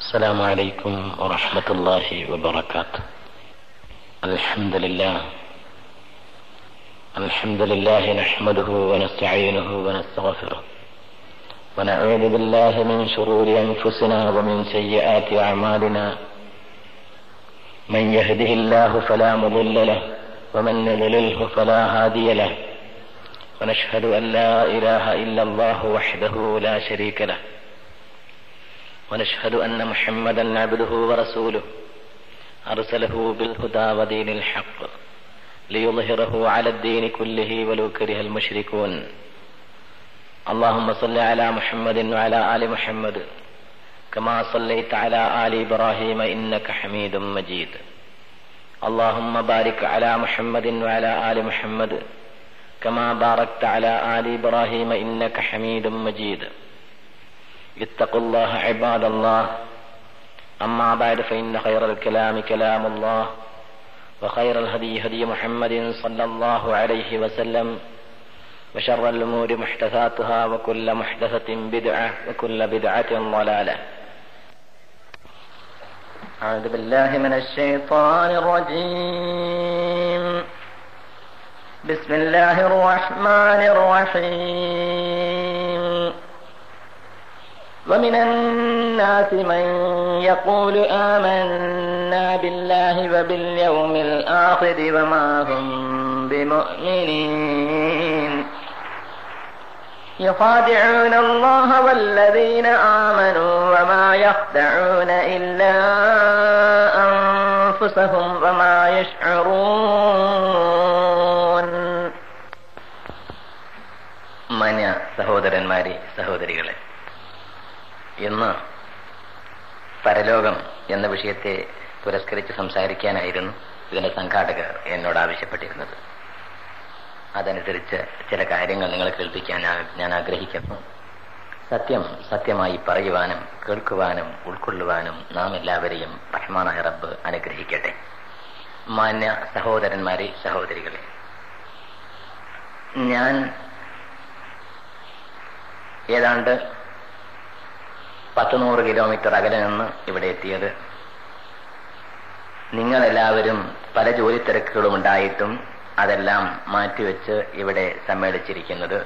السلام عليكم ورحمة الله وبركاته الحمد لله الحمد لله نحمده ونستعينه ونستغفره ونعوذ بالله من شرور أنفسنا ومن سيئات أعمالنا من يهده الله فلا مضل له ومن يضلله فلا هادي له ونشهد أن لا إله إلا الله وحده لا شريك له ونشهد أن محمدا عبده ورسوله أرسله بالهدى ودين الحق ليظهره على الدين كله ولو كره المشركون اللهم صل على محمد وعلى آل محمد كما صليت على آل إبراهيم إنك حميد مجيد اللهم بارك على محمد وعلى آل محمد كما باركت على آل إبراهيم إنك حميد مجيد اتقوا الله عباد الله أما بعد فإن خير الكلام كلام الله وخير الهدي هدي محمد صلى الله عليه وسلم وشر الأمور محدثاتها وكل محدثة بدعة وكل بدعة ضلالة أعوذ بالله من الشيطان الرجيم بسم الله الرحمن الرحيم ومن الناس من يقول آمنا بالله وباليوم الآخر وما هم بمؤمنين يخادعون الله والذين آمنوا وما يخدعون إلا أنفسهم وما يشعرون മാന്യ സഹോദരന്മാരെ സഹോദരികളെ ഇന്ന് പരലോകം എന്ന വിഷയത്തെ പുരസ്കരിച്ച് സംസാരിക്കാനായിരുന്നു ഇതിന്റെ സംഘാടകർ എന്നോട് ആവശ്യപ്പെട്ടിരുന്നത് അതനുസരിച്ച് ചില കാര്യങ്ങൾ നിങ്ങളെ കേൾപ്പിക്കാൻ ഞാൻ ആഗ്രഹിക്കുന്നു സത്യം സത്യമായി പറയുവാനും കേൾക്കുവാനും ഉൾക്കൊള്ളുവാനും നാം എല്ലാവരെയും റഹ്മാനായ റബ്ബ് അനുഗ്രഹിക്കട്ടെ മാന്യ സഹോദരന്മാരെ സഹോദരികളെ ഞാൻ ഏതാണ്ട് പത്തുനൂറ് കിലോമീറ്റർ അകലെ നിന്ന് ഇവിടെ എത്തിയത് നിങ്ങളെല്ലാവരും പല ജോലി തിരക്കുകളും ഉണ്ടായിട്ടും അതെല്ലാം മാറ്റിവെച്ച് ഇവിടെ സമ്മേളിച്ചിരിക്കുന്നത്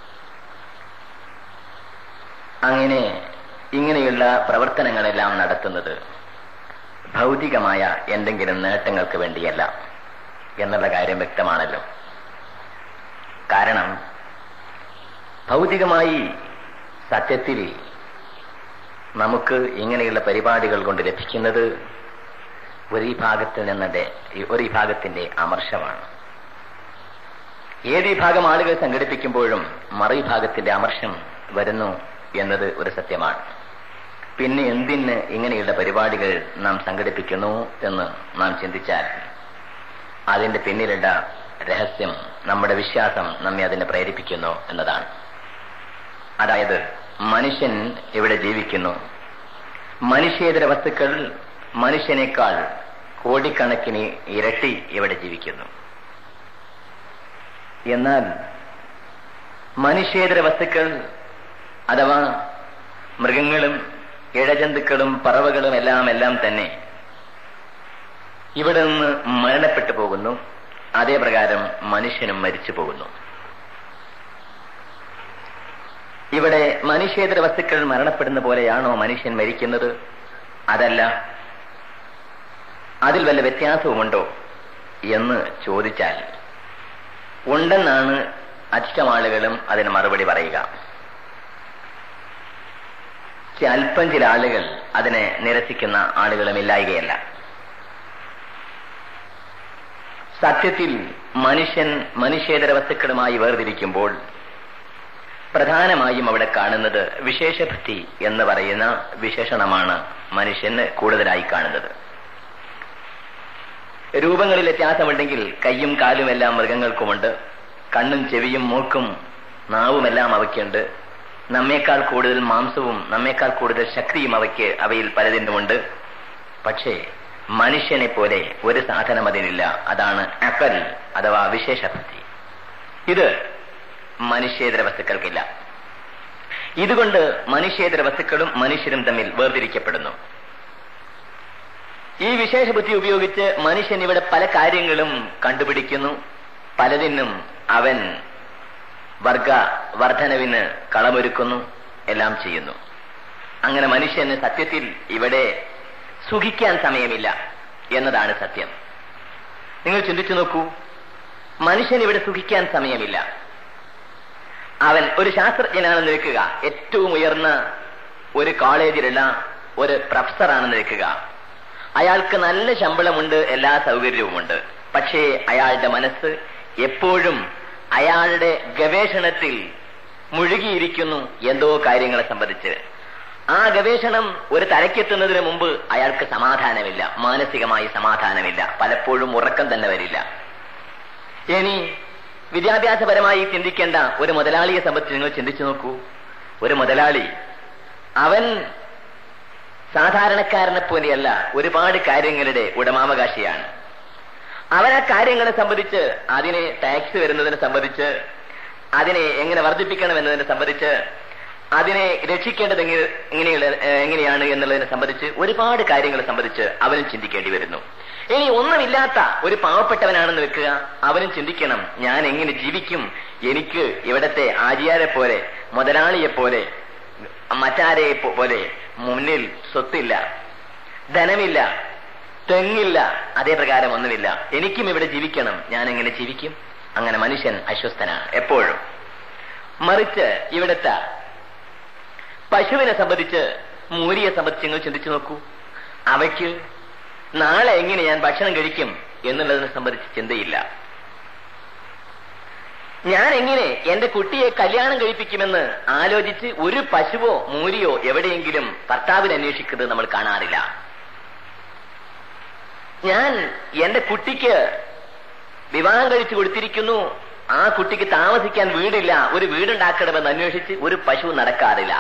അങ്ങനെ ഇങ്ങനെയുള്ള പ്രവർത്തനങ്ങളെല്ലാം നടത്തുന്നത് ഭൗതികമായ എന്തെങ്കിലും നേട്ടങ്ങൾക്ക് വേണ്ടിയല്ല എന്നുള്ള കാര്യം വ്യക്തമാണല്ലോ കാരണം ഭൗതികമായി സത്യത്തിൽ നമുക്ക് ഇങ്ങനെയുള്ള പരിപാടികൾ കൊണ്ട് ലഭിക്കുന്നത് ഒരു വിഭാഗത്തിൽ നിന്നതെ ഒരു വിഭാഗത്തിന്റെ അമർഷമാണ് ഏത് വിഭാഗം ആളുകൾ സംഘടിപ്പിക്കുമ്പോഴും മറുവിഭാഗത്തിന്റെ അമർഷം വരുന്നു എന്നത് ഒരു സത്യമാണ് പിന്നെ എന്തിന് ഇങ്ങനെയുള്ള പരിപാടികൾ നാം സംഘടിപ്പിക്കുന്നു എന്ന് നാം ചിന്തിച്ചാൽ അതിന്റെ പിന്നിലുള്ള രഹസ്യം നമ്മുടെ വിശ്വാസം നമ്മെ അതിനെ പ്രേരിപ്പിക്കുന്നു എന്നതാണ് അതായത് മനുഷ്യൻ ഇവിടെ ജീവിക്കുന്നു മനുഷ്യേതര വസ്തുക്കൾ മനുഷ്യനേക്കാൾ കോടിക്കണക്കിന് ഇരട്ടി ഇവിടെ ജീവിക്കുന്നു എന്നാൽ മനുഷ്യേതര വസ്തുക്കൾ അഥവാ മൃഗങ്ങളും ഇഴജന്തുക്കളും പറവകളും എല്ലാം എല്ലാം തന്നെ ഇവിടെ നിന്ന് മരണപ്പെട്ടു പോകുന്നു അതേ പ്രകാരം മനുഷ്യനും മരിച്ചു പോകുന്നു ഇവിടെ മനുഷ്യേതര വസ്തുക്കൾ മരണപ്പെടുന്ന പോലെയാണോ മനുഷ്യൻ മരിക്കുന്നത് അതല്ല അതിൽ വല്ല വ്യത്യാസവുമുണ്ടോ എന്ന് ചോദിച്ചാൽ ഉണ്ടെന്നാണ് അധികം ആളുകളും അതിന് മറുപടി പറയുക അല്പം ചില ആളുകൾ അതിനെ നിരസിക്കുന്ന ആളുകളും ഇല്ലായികയല്ല സത്യത്തിൽ മനുഷ്യൻ മനുഷ്യേതര വസ്തുക്കളുമായി വേർതിരിക്കുമ്പോൾ പ്രധാനമായും അവിടെ കാണുന്നത് വിശേഷഭക്തി എന്ന് പറയുന്ന വിശേഷണമാണ് മനുഷ്യന് കൂടുതലായി കാണുന്നത് രൂപങ്ങളിൽ വ്യത്യാസമുണ്ടെങ്കിൽ കയ്യും കാലും എല്ലാം മൃഗങ്ങൾക്കുമുണ്ട് കണ്ണും ചെവിയും മൂക്കും നാവുമെല്ലാം അവയ്ക്കുണ്ട് നമ്മേക്കാൾ കൂടുതൽ മാംസവും നമ്മേക്കാൾ കൂടുതൽ ശക്തിയും അവയ്ക്ക് അവയിൽ പലതിനുമുണ്ട് പക്ഷേ മനുഷ്യനെ പോലെ ഒരു സാധനം അതിനില്ല അതാണ് അക്കൽ അഥവാ വിശേഷഭക്തി ഇത് മനുഷ്യേതര വസ്തുക്കൾക്കില്ല ഇതുകൊണ്ട് മനുഷ്യേതര വസ്തുക്കളും മനുഷ്യരും തമ്മിൽ വേർതിരിക്കപ്പെടുന്നു ഈ വിശേഷ ബുദ്ധി ഉപയോഗിച്ച് മനുഷ്യൻ ഇവിടെ പല കാര്യങ്ങളും കണ്ടുപിടിക്കുന്നു പലതിനും അവൻ വർഗ വർധനവിന് കളമൊരുക്കുന്നു എല്ലാം ചെയ്യുന്നു അങ്ങനെ മനുഷ്യന് സത്യത്തിൽ ഇവിടെ സുഖിക്കാൻ സമയമില്ല എന്നതാണ് സത്യം നിങ്ങൾ ചിന്തിച്ചു നോക്കൂ മനുഷ്യൻ ഇവിടെ സുഖിക്കാൻ സമയമില്ല അവൻ ഒരു ശാസ്ത്രജ്ഞനാണെന്ന് വെക്കുക ഏറ്റവും ഉയർന്ന ഒരു കോളേജിലുള്ള ഒരു പ്രൊഫസറാണെന്ന് വെക്കുക അയാൾക്ക് നല്ല ശമ്പളമുണ്ട് എല്ലാ സൗകര്യവുമുണ്ട് പക്ഷേ അയാളുടെ മനസ്സ് എപ്പോഴും അയാളുടെ ഗവേഷണത്തിൽ മുഴുകിയിരിക്കുന്നു എന്തോ കാര്യങ്ങളെ സംബന്ധിച്ച് ആ ഗവേഷണം ഒരു തലയ്ക്കെത്തുന്നതിന് മുമ്പ് അയാൾക്ക് സമാധാനമില്ല മാനസികമായി സമാധാനമില്ല പലപ്പോഴും ഉറക്കം തന്നെ വരില്ല ഇനി വിദ്യാഭ്യാസപരമായി ചിന്തിക്കേണ്ട ഒരു മുതലാളിയെ സംബന്ധിച്ച് നിങ്ങൾ ചിന്തിച്ചു നോക്കൂ ഒരു മുതലാളി അവൻ സാധാരണക്കാരനെ പോലെയല്ല ഒരുപാട് കാര്യങ്ങളുടെ ഉടമാവകാശിയാണ് അവൻ ആ കാര്യങ്ങളെ സംബന്ധിച്ച് അതിനെ ടാക്സ് വരുന്നതിനെ സംബന്ധിച്ച് അതിനെ എങ്ങനെ വർദ്ധിപ്പിക്കണം എന്നതിനെ സംബന്ധിച്ച് അതിനെ രക്ഷിക്കേണ്ടത് എങ്ങനെ എങ്ങനെയുള്ള എങ്ങനെയാണ് എന്നുള്ളതിനെ സംബന്ധിച്ച് ഒരുപാട് കാര്യങ്ങളെ സംബന്ധിച്ച് അവനും ചിന്തിക്കേണ്ടി വരുന്നു ഇനി ഒന്നുമില്ലാത്ത ഒരു പാവപ്പെട്ടവനാണെന്ന് വെക്കുക അവനും ചിന്തിക്കണം ഞാൻ എങ്ങനെ ജീവിക്കും എനിക്ക് ഇവിടത്തെ ആചാരെ പോലെ മുതലാളിയെ പോലെ മറ്റാരെ പോലെ മുന്നിൽ സ്വത്തില്ല ധനമില്ല തെങ്ങില്ല അതേ പ്രകാരം ഒന്നുമില്ല എനിക്കും ഇവിടെ ജീവിക്കണം ഞാൻ എങ്ങനെ ജീവിക്കും അങ്ങനെ മനുഷ്യൻ അസ്വസ്ഥനാണ് എപ്പോഴും മറിച്ച് ഇവിടുത്തെ പശുവിനെ സംബന്ധിച്ച് മൂരിയെ സംബന്ധിച്ച് നിങ്ങൾ ചിന്തിച്ചു നോക്കൂ അവയ്ക്ക് നാളെ എങ്ങനെ ഞാൻ ഭക്ഷണം കഴിക്കും എന്നുള്ളതിനെ സംബന്ധിച്ച് ചിന്തയില്ല ഞാൻ എങ്ങനെ എന്റെ കുട്ടിയെ കല്യാണം കഴിപ്പിക്കുമെന്ന് ആലോചിച്ച് ഒരു പശുവോ മൂരിയോ എവിടെയെങ്കിലും ഭർത്താവിനെ അന്വേഷിക്കുന്നത് നമ്മൾ കാണാറില്ല ഞാൻ എന്റെ കുട്ടിക്ക് വിവാഹം കഴിച്ചു കൊടുത്തിരിക്കുന്നു ആ കുട്ടിക്ക് താമസിക്കാൻ വീടില്ല ഒരു വീടുണ്ടാക്കണമെന്ന് അന്വേഷിച്ച് ഒരു പശു നടക്കാറില്ല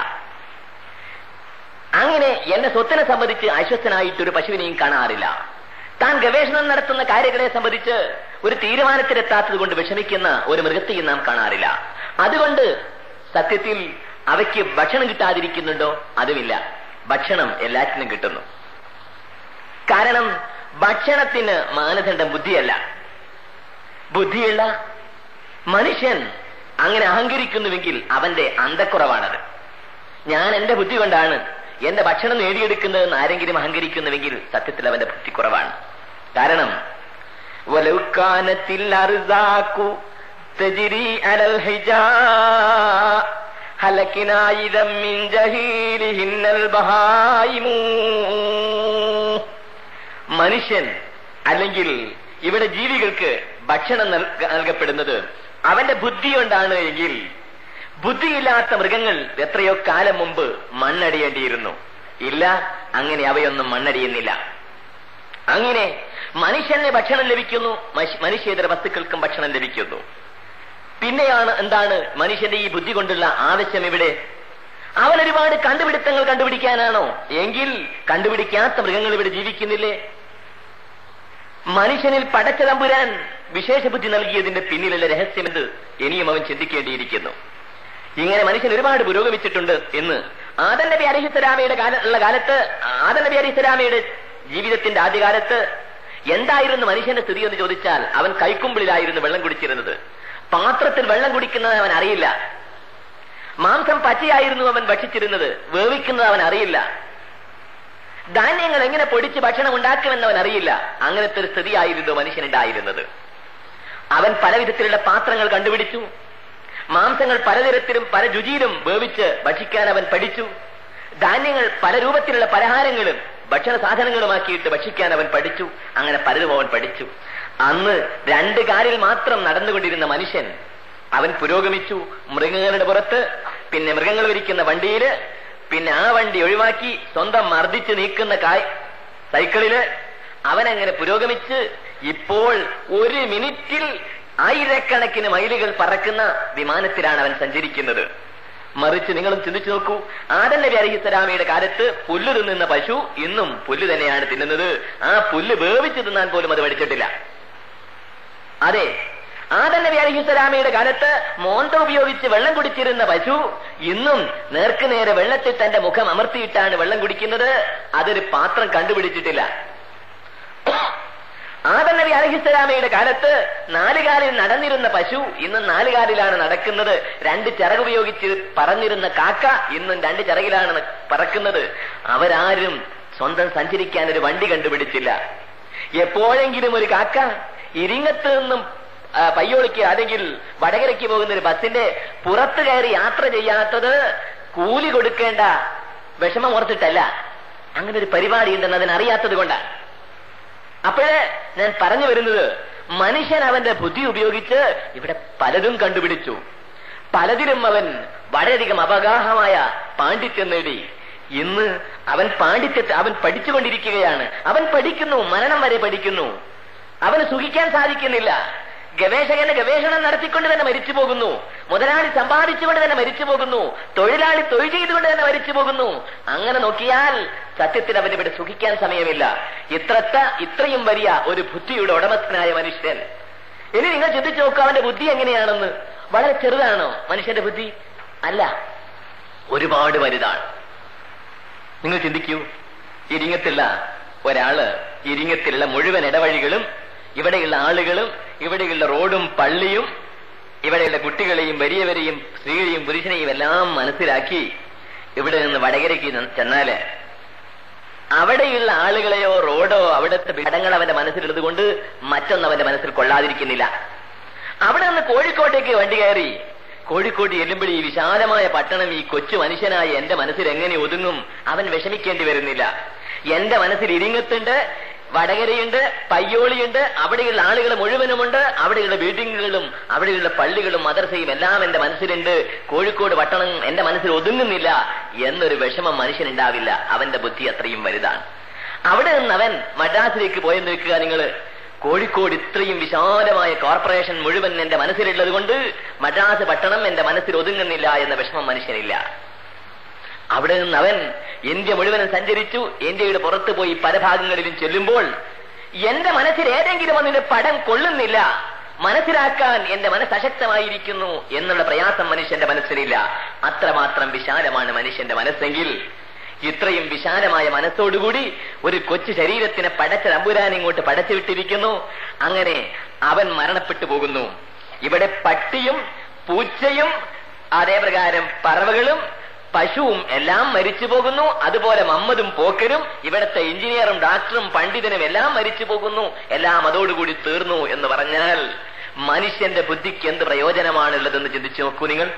അങ്ങനെ എന്റെ സ്വത്തിനെ സംബന്ധിച്ച് അസ്വസ്ഥനായിട്ട് ഒരു പശുവിനെയും കാണാറില്ല താൻ ഗവേഷണം നടത്തുന്ന കാര്യങ്ങളെ സംബന്ധിച്ച് ഒരു തീരുമാനത്തിലെത്താത്തത് കൊണ്ട് വിഷമിക്കുന്ന ഒരു മൃഗത്തെയും നാം കാണാറില്ല അതുകൊണ്ട് സത്യത്തിൽ അവയ്ക്ക് ഭക്ഷണം കിട്ടാതിരിക്കുന്നുണ്ടോ അതുമില്ല ഭക്ഷണം എല്ലാറ്റിനും കിട്ടുന്നു കാരണം ഭക്ഷണത്തിന് മാനദണ്ഡം ബുദ്ധിയല്ല ബുദ്ധിയുള്ള മനുഷ്യൻ അങ്ങനെ അഹങ്കരിക്കുന്നുവെങ്കിൽ അവന്റെ അന്തക്കുറവാണത് ഞാൻ എന്റെ ബുദ്ധി കൊണ്ടാണ് എന്റെ ഭക്ഷണം നേടിയെടുക്കുന്നതെന്ന് ആരെങ്കിലും അഹങ്കരിക്കുന്നുവെങ്കിൽ സത്യത്തിൽ അവന്റെ ബുദ്ധി കുറവാണ് കാരണം വലൗക്കാനത്തിൽ അർസാക്കു തജിരി അലൽ ഹിജാ ഹലക്കിനായിരം മിൻ ജഹീലിഹിന്നൽ ബഹായിമൂ മനുഷ്യൻ അല്ലെങ്കിൽ ഇവിടെ ജീവികൾക്ക് ഭക്ഷണം നൽക- നൽകപ്പെടുന്നത് അവന്റെ ബുദ്ധി കൊണ്ടാണ് എങ്കിൽ ബുദ്ധിയില്ലാത്ത മൃഗങ്ങൾ എത്രയോ കാലം മുമ്പ് മണ്ണടിയേണ്ടിയിരുന്നു ഇല്ല അങ്ങനെ അവയൊന്നും മണ്ണടിയുന്നില്ല അങ്ങനെ മനുഷ്യന് ഭക്ഷണം ലഭിക്കുന്നു മനുഷ്യ- മനുഷ്യേതര വസ്തുക്കൾക്കും ഭക്ഷണം ലഭിക്കുന്നു പിന്നെയാണ് എന്താണ് മനുഷ്യന്റെ ഈ ബുദ്ധി കൊണ്ടുള്ള ആവശ്യം ഇവിടെ അവൻ ഒരുപാട് കണ്ടുപിടുത്തങ്ങൾ കണ്ടുപിടിക്കാനാണോ എങ്കിൽ കണ്ടുപിടിക്കാത്ത മൃഗങ്ങൾ ഇവിടെ ജീവിക്കുന്നില്ലേ മനുഷ്യനിൽ പടച്ച തമ്പുരാൻ വിശേഷ ബുദ്ധി നൽകിയതിന്റെ പിന്നിലുള്ള രഹസ്യമെന്ത് ഇനിയും അവൻ ചിന്തിക്കേണ്ടിയിരിക്കുന്നു ഇങ്ങനെ മനുഷ്യൻ ഒരുപാട് പുരോഗമിച്ചിട്ടുണ്ട് എന്ന് ആദൻ നബി അലിഹിസ്സലാമയുടെ കാല ഉള്ള കാലത്ത് ആദൻ നബി അലിഹിസ്സലാമയുടെ ജീവിതത്തിന്റെ ആദ്യകാലത്ത് എന്തായിരുന്നു മനുഷ്യന്റെ സ്ഥിതി എന്ന് ചോദിച്ചാൽ അവൻ കൈക്കുമ്പിളിലായിരുന്നു വെള്ളം കുടിച്ചിരുന്നത് പാത്രത്തിൽ വെള്ളം കുടിക്കുന്നത് അവൻ അറിയില്ല മാംസം പച്ചയായിരുന്നു അവൻ ഭക്ഷിച്ചിരുന്നത് വേവിക്കുന്നത് അവൻ അറിയില്ല ധാന്യങ്ങൾ എങ്ങനെ പൊടിച്ച് ഭക്ഷണം ഉണ്ടാക്കുമെന്ന് അവൻ അറിയില്ല അങ്ങനത്തെ ഒരു സ്ഥിതിയായിരുന്നു മനുഷ്യനുണ്ടായിരുന്നത് അവൻ പലവിധത്തിലുള്ള പാത്രങ്ങൾ കണ്ടുപിടിച്ചു മാംസങ്ങൾ പലതരത്തിലും പല രുചിയിലും വേവിച്ച് ഭക്ഷിക്കാൻ അവൻ പഠിച്ചു ധാന്യങ്ങൾ പല രൂപത്തിലുള്ള പലഹാരങ്ങളും ഭക്ഷണ സാധനങ്ങളുമാക്കിയിട്ട് ഭക്ഷിക്കാൻ അവൻ പഠിച്ചു അങ്ങനെ പലതും അവൻ പഠിച്ചു അന്ന് രണ്ട് കാലിൽ മാത്രം നടന്നുകൊണ്ടിരുന്ന മനുഷ്യൻ അവൻ പുരോഗമിച്ചു മൃഗങ്ങളുടെ പുറത്ത് പിന്നെ മൃഗങ്ങൾ വിരിക്കുന്ന വണ്ടിയില് പിന്നെ ആ വണ്ടി ഒഴിവാക്കി സ്വന്തം മർദ്ദിച്ച് നീക്കുന്ന കായ് സൈക്കിളില് അവനങ്ങനെ പുരോഗമിച്ച് ഇപ്പോൾ ഒരു മിനിറ്റിൽ ആയിരക്കണക്കിന് മൈലുകൾ പറക്കുന്ന വിമാനത്തിലാണ് അവൻ സഞ്ചരിക്കുന്നത് മറിച്ച് നിങ്ങളും ചിന്തിച്ചു നോക്കൂ ആദൻ നബി അലഹിസ്സലാമയുടെ കാലത്ത് പുല്ല് തിന്നുന്ന പശു ഇന്നും പുല്ല് തന്നെയാണ് തിന്നുന്നത് ആ പുല്ല് വേവിച്ച് തിന്നാൻ പോലും അത് പഠിച്ചിട്ടില്ല അതെ ആദൻ നബി അലഹിസ്സലാമയുടെ കാലത്ത് മോന്ത ഉപയോഗിച്ച് വെള്ളം കുടിച്ചിരുന്ന പശു ഇന്നും നേർക്ക് നേരെ വെള്ളത്തിൽ തന്റെ മുഖം അമർത്തിയിട്ടാണ് വെള്ളം കുടിക്കുന്നത് അതൊരു പാത്രം കണ്ടുപിടിച്ചിട്ടില്ല ആദം നബി അലഹിസ്സലാമയുടെ കാലത്ത് നാലുകാലിൽ നടന്നിരുന്ന പശു ഇന്ന് നാലുകാലിലാണ് നടക്കുന്നത് രണ്ട് ചിറകുപയോഗിച്ച് പറന്നിരുന്ന കാക്ക ഇന്നും രണ്ട് ചിറകിലാണ് ന- പറക്കുന്നത് അവരാരും സ്വന്തം സഞ്ചരിക്കാൻ ഒരു വണ്ടി കണ്ടുപിടിച്ചില്ല എപ്പോഴെങ്കിലും ഒരു കാക്ക ഇരിങ്ങത്ത് നിന്നും ആ, പയ്യോളിക്ക് അല്ലെങ്കിൽ വടകരയ്ക്ക് പോകുന്ന ഒരു ബസിന്റെ പുറത്ത് കയറി യാത്ര ചെയ്യാത്തത് കൂലി കൊടുക്കേണ്ട വിഷമം ഓർത്തിട്ടല്ല അങ്ങനെ ഒരു പരിപാടി ഉണ്ടെന്ന് അതിനറിയാത്തത് കൊണ്ടാണ് അപ്പോഴേ ഞാൻ പറഞ്ഞു വരുന്നത് മനുഷ്യൻ അവന്റെ ബുദ്ധി ഉപയോഗിച്ച് ഇവിടെ പലതും കണ്ടുപിടിച്ചു പലതിലും അവൻ വളരെയധികം അപഗാഹമായ പാണ്ഡിത്യം നേടി ഇന്ന് അവൻ പാണ്ഡിത്യത്തെ അവൻ പഠിച്ചുകൊണ്ടിരിക്കുകയാണ് അവൻ പഠിക്കുന്നു മരണം വരെ പഠിക്കുന്നു അവന് സുഖിക്കാൻ സാധിക്കുന്നില്ല ഗവേഷകന് ഗവേഷണം നടത്തിക്കൊണ്ട് തന്നെ മരിച്ചു പോകുന്നു മുതലാളി സമ്പാദിച്ചുകൊണ്ട് തന്നെ മരിച്ചു പോകുന്നു തൊഴിലാളി തൊഴിൽ ചെയ്തുകൊണ്ട് തന്നെ മരിച്ചു പോകുന്നു അങ്ങനെ നോക്കിയാൽ സത്യത്തിൽ അവന് ഇവിടെ സുഖിക്കാൻ സമയമില്ല ഇത്രത്ത ഇത്രയും വലിയ ഒരു ബുദ്ധിയുടെ ഉടമസ്ഥനായ മനുഷ്യൻ ഇനി നിങ്ങൾ ചിന്തിച്ചു നോക്കുക അവന്റെ ബുദ്ധി എങ്ങനെയാണെന്ന് വളരെ ചെറുതാണോ മനുഷ്യന്റെ ബുദ്ധി അല്ല ഒരുപാട് വലുതാണ് നിങ്ങൾ ചിന്തിക്കൂ ഇരിങ്ങത്തുള്ള ഒരാള് ഇരിങ്ങത്തിലുള്ള മുഴുവൻ ഇടവഴികളും ഇവിടെയുള്ള ആളുകളും ഇവിടെയുള്ള റോഡും പള്ളിയും ഇവിടെയുള്ള കുട്ടികളെയും വലിയവരെയും സ്ത്രീകളെയും പുരുഷനെയും എല്ലാം മനസ്സിലാക്കി ഇവിടെ നിന്ന് വടകരയ്ക്ക് ചെന്നാല് അവിടെയുള്ള ആളുകളെയോ റോഡോ അവിടുത്തെ ഇടങ്ങൾ അവന്റെ മനസ്സിലുള്ളത് കൊണ്ട് മറ്റൊന്നും അവന്റെ മനസ്സിൽ കൊള്ളാതിരിക്കുന്നില്ല അവിടെ നിന്ന് കോഴിക്കോട്ടേക്ക് വണ്ടി കയറി കോഴിക്കോട് ചെല്ലുമ്പോൾ ഈ വിശാലമായ പട്ടണം ഈ കൊച്ചു മനുഷ്യനായ എന്റെ മനസ്സിൽ എങ്ങനെ ഒതുങ്ങും അവൻ വിഷമിക്കേണ്ടി വരുന്നില്ല എന്റെ മനസ്സിൽ ഇരിങ്ങത്തുണ്ട് വടകരയുണ്ട് പയ്യോളിയുണ്ട് അവിടെയുള്ള ആളുകൾ മുഴുവനുമുണ്ട് അവിടെയുള്ള ബിൽഡിങ്ങുകളും അവിടെയുള്ള പള്ളികളും മദർസയും എല്ലാം എന്റെ മനസ്സിലുണ്ട് കോഴിക്കോട് പട്ടണം എന്റെ മനസ്സിൽ ഒതുങ്ങുന്നില്ല എന്നൊരു വിഷമം മനുഷ്യനുണ്ടാവില്ല അവന്റെ ബുദ്ധി അത്രയും വലുതാണ് അവിടെ നിന്ന് അവൻ മദ്രാസിലേക്ക് പോയെന്ന് വെക്കുക നിങ്ങള് കോഴിക്കോട് ഇത്രയും വിശാലമായ കോർപ്പറേഷൻ മുഴുവൻ എന്റെ മനസ്സിലുള്ളത് കൊണ്ട് മദ്രാസ് പട്ടണം എന്റെ മനസ്സിൽ ഒതുങ്ങുന്നില്ല എന്ന വിഷമം മനുഷ്യനില്ല അവിടെ നിന്ന് അവൻ ഇന്ത്യ മുഴുവനും സഞ്ചരിച്ചു ഇന്ത്യയുടെ പുറത്തു പോയി പല ഭാഗങ്ങളിലും ചെല്ലുമ്പോൾ എന്റെ മനസ്സിൽ ഏതെങ്കിലും ഒന്നിന്റെ പടം കൊള്ളുന്നില്ല മനസ്സിലാക്കാൻ എന്റെ മനസ്സ് അശക്തമായിരിക്കുന്നു എന്നുള്ള പ്രയാസം മനുഷ്യന്റെ മനസ്സിലില്ല അത്രമാത്രം വിശാലമാണ് മനുഷ്യന്റെ മനസ്സെങ്കിൽ ഇത്രയും വിശാലമായ മനസ്സോടുകൂടി ഒരു കൊച്ചു ശരീരത്തിനെ പടച്ച തമ്പുരാൻ ഇങ്ങോട്ട് പടച്ചു വിട്ടിരിക്കുന്നു അങ്ങനെ അവൻ മരണപ്പെട്ടു പോകുന്നു ഇവിടെ പട്ടിയും പൂച്ചയും അതേപ്രകാരം പറവകളും പശുവും എല്ലാം മരിച്ചു പോകുന്നു അതുപോലെ മമ്മദും പോക്കരും ഇവിടുത്തെ എഞ്ചിനീയറും ഡോക്ടറും പണ്ഡിതനും എല്ലാം മരിച്ചു പോകുന്നു എല്ലാം അതോടുകൂടി തീർന്നു എന്ന് പറഞ്ഞാൽ മനുഷ്യന്റെ ബുദ്ധിക്ക് എന്ത് പ്രയോജനമാണുള്ളതെന്ന് ചിന്തിച്ചു നോക്കൂ നിങ്ങൾ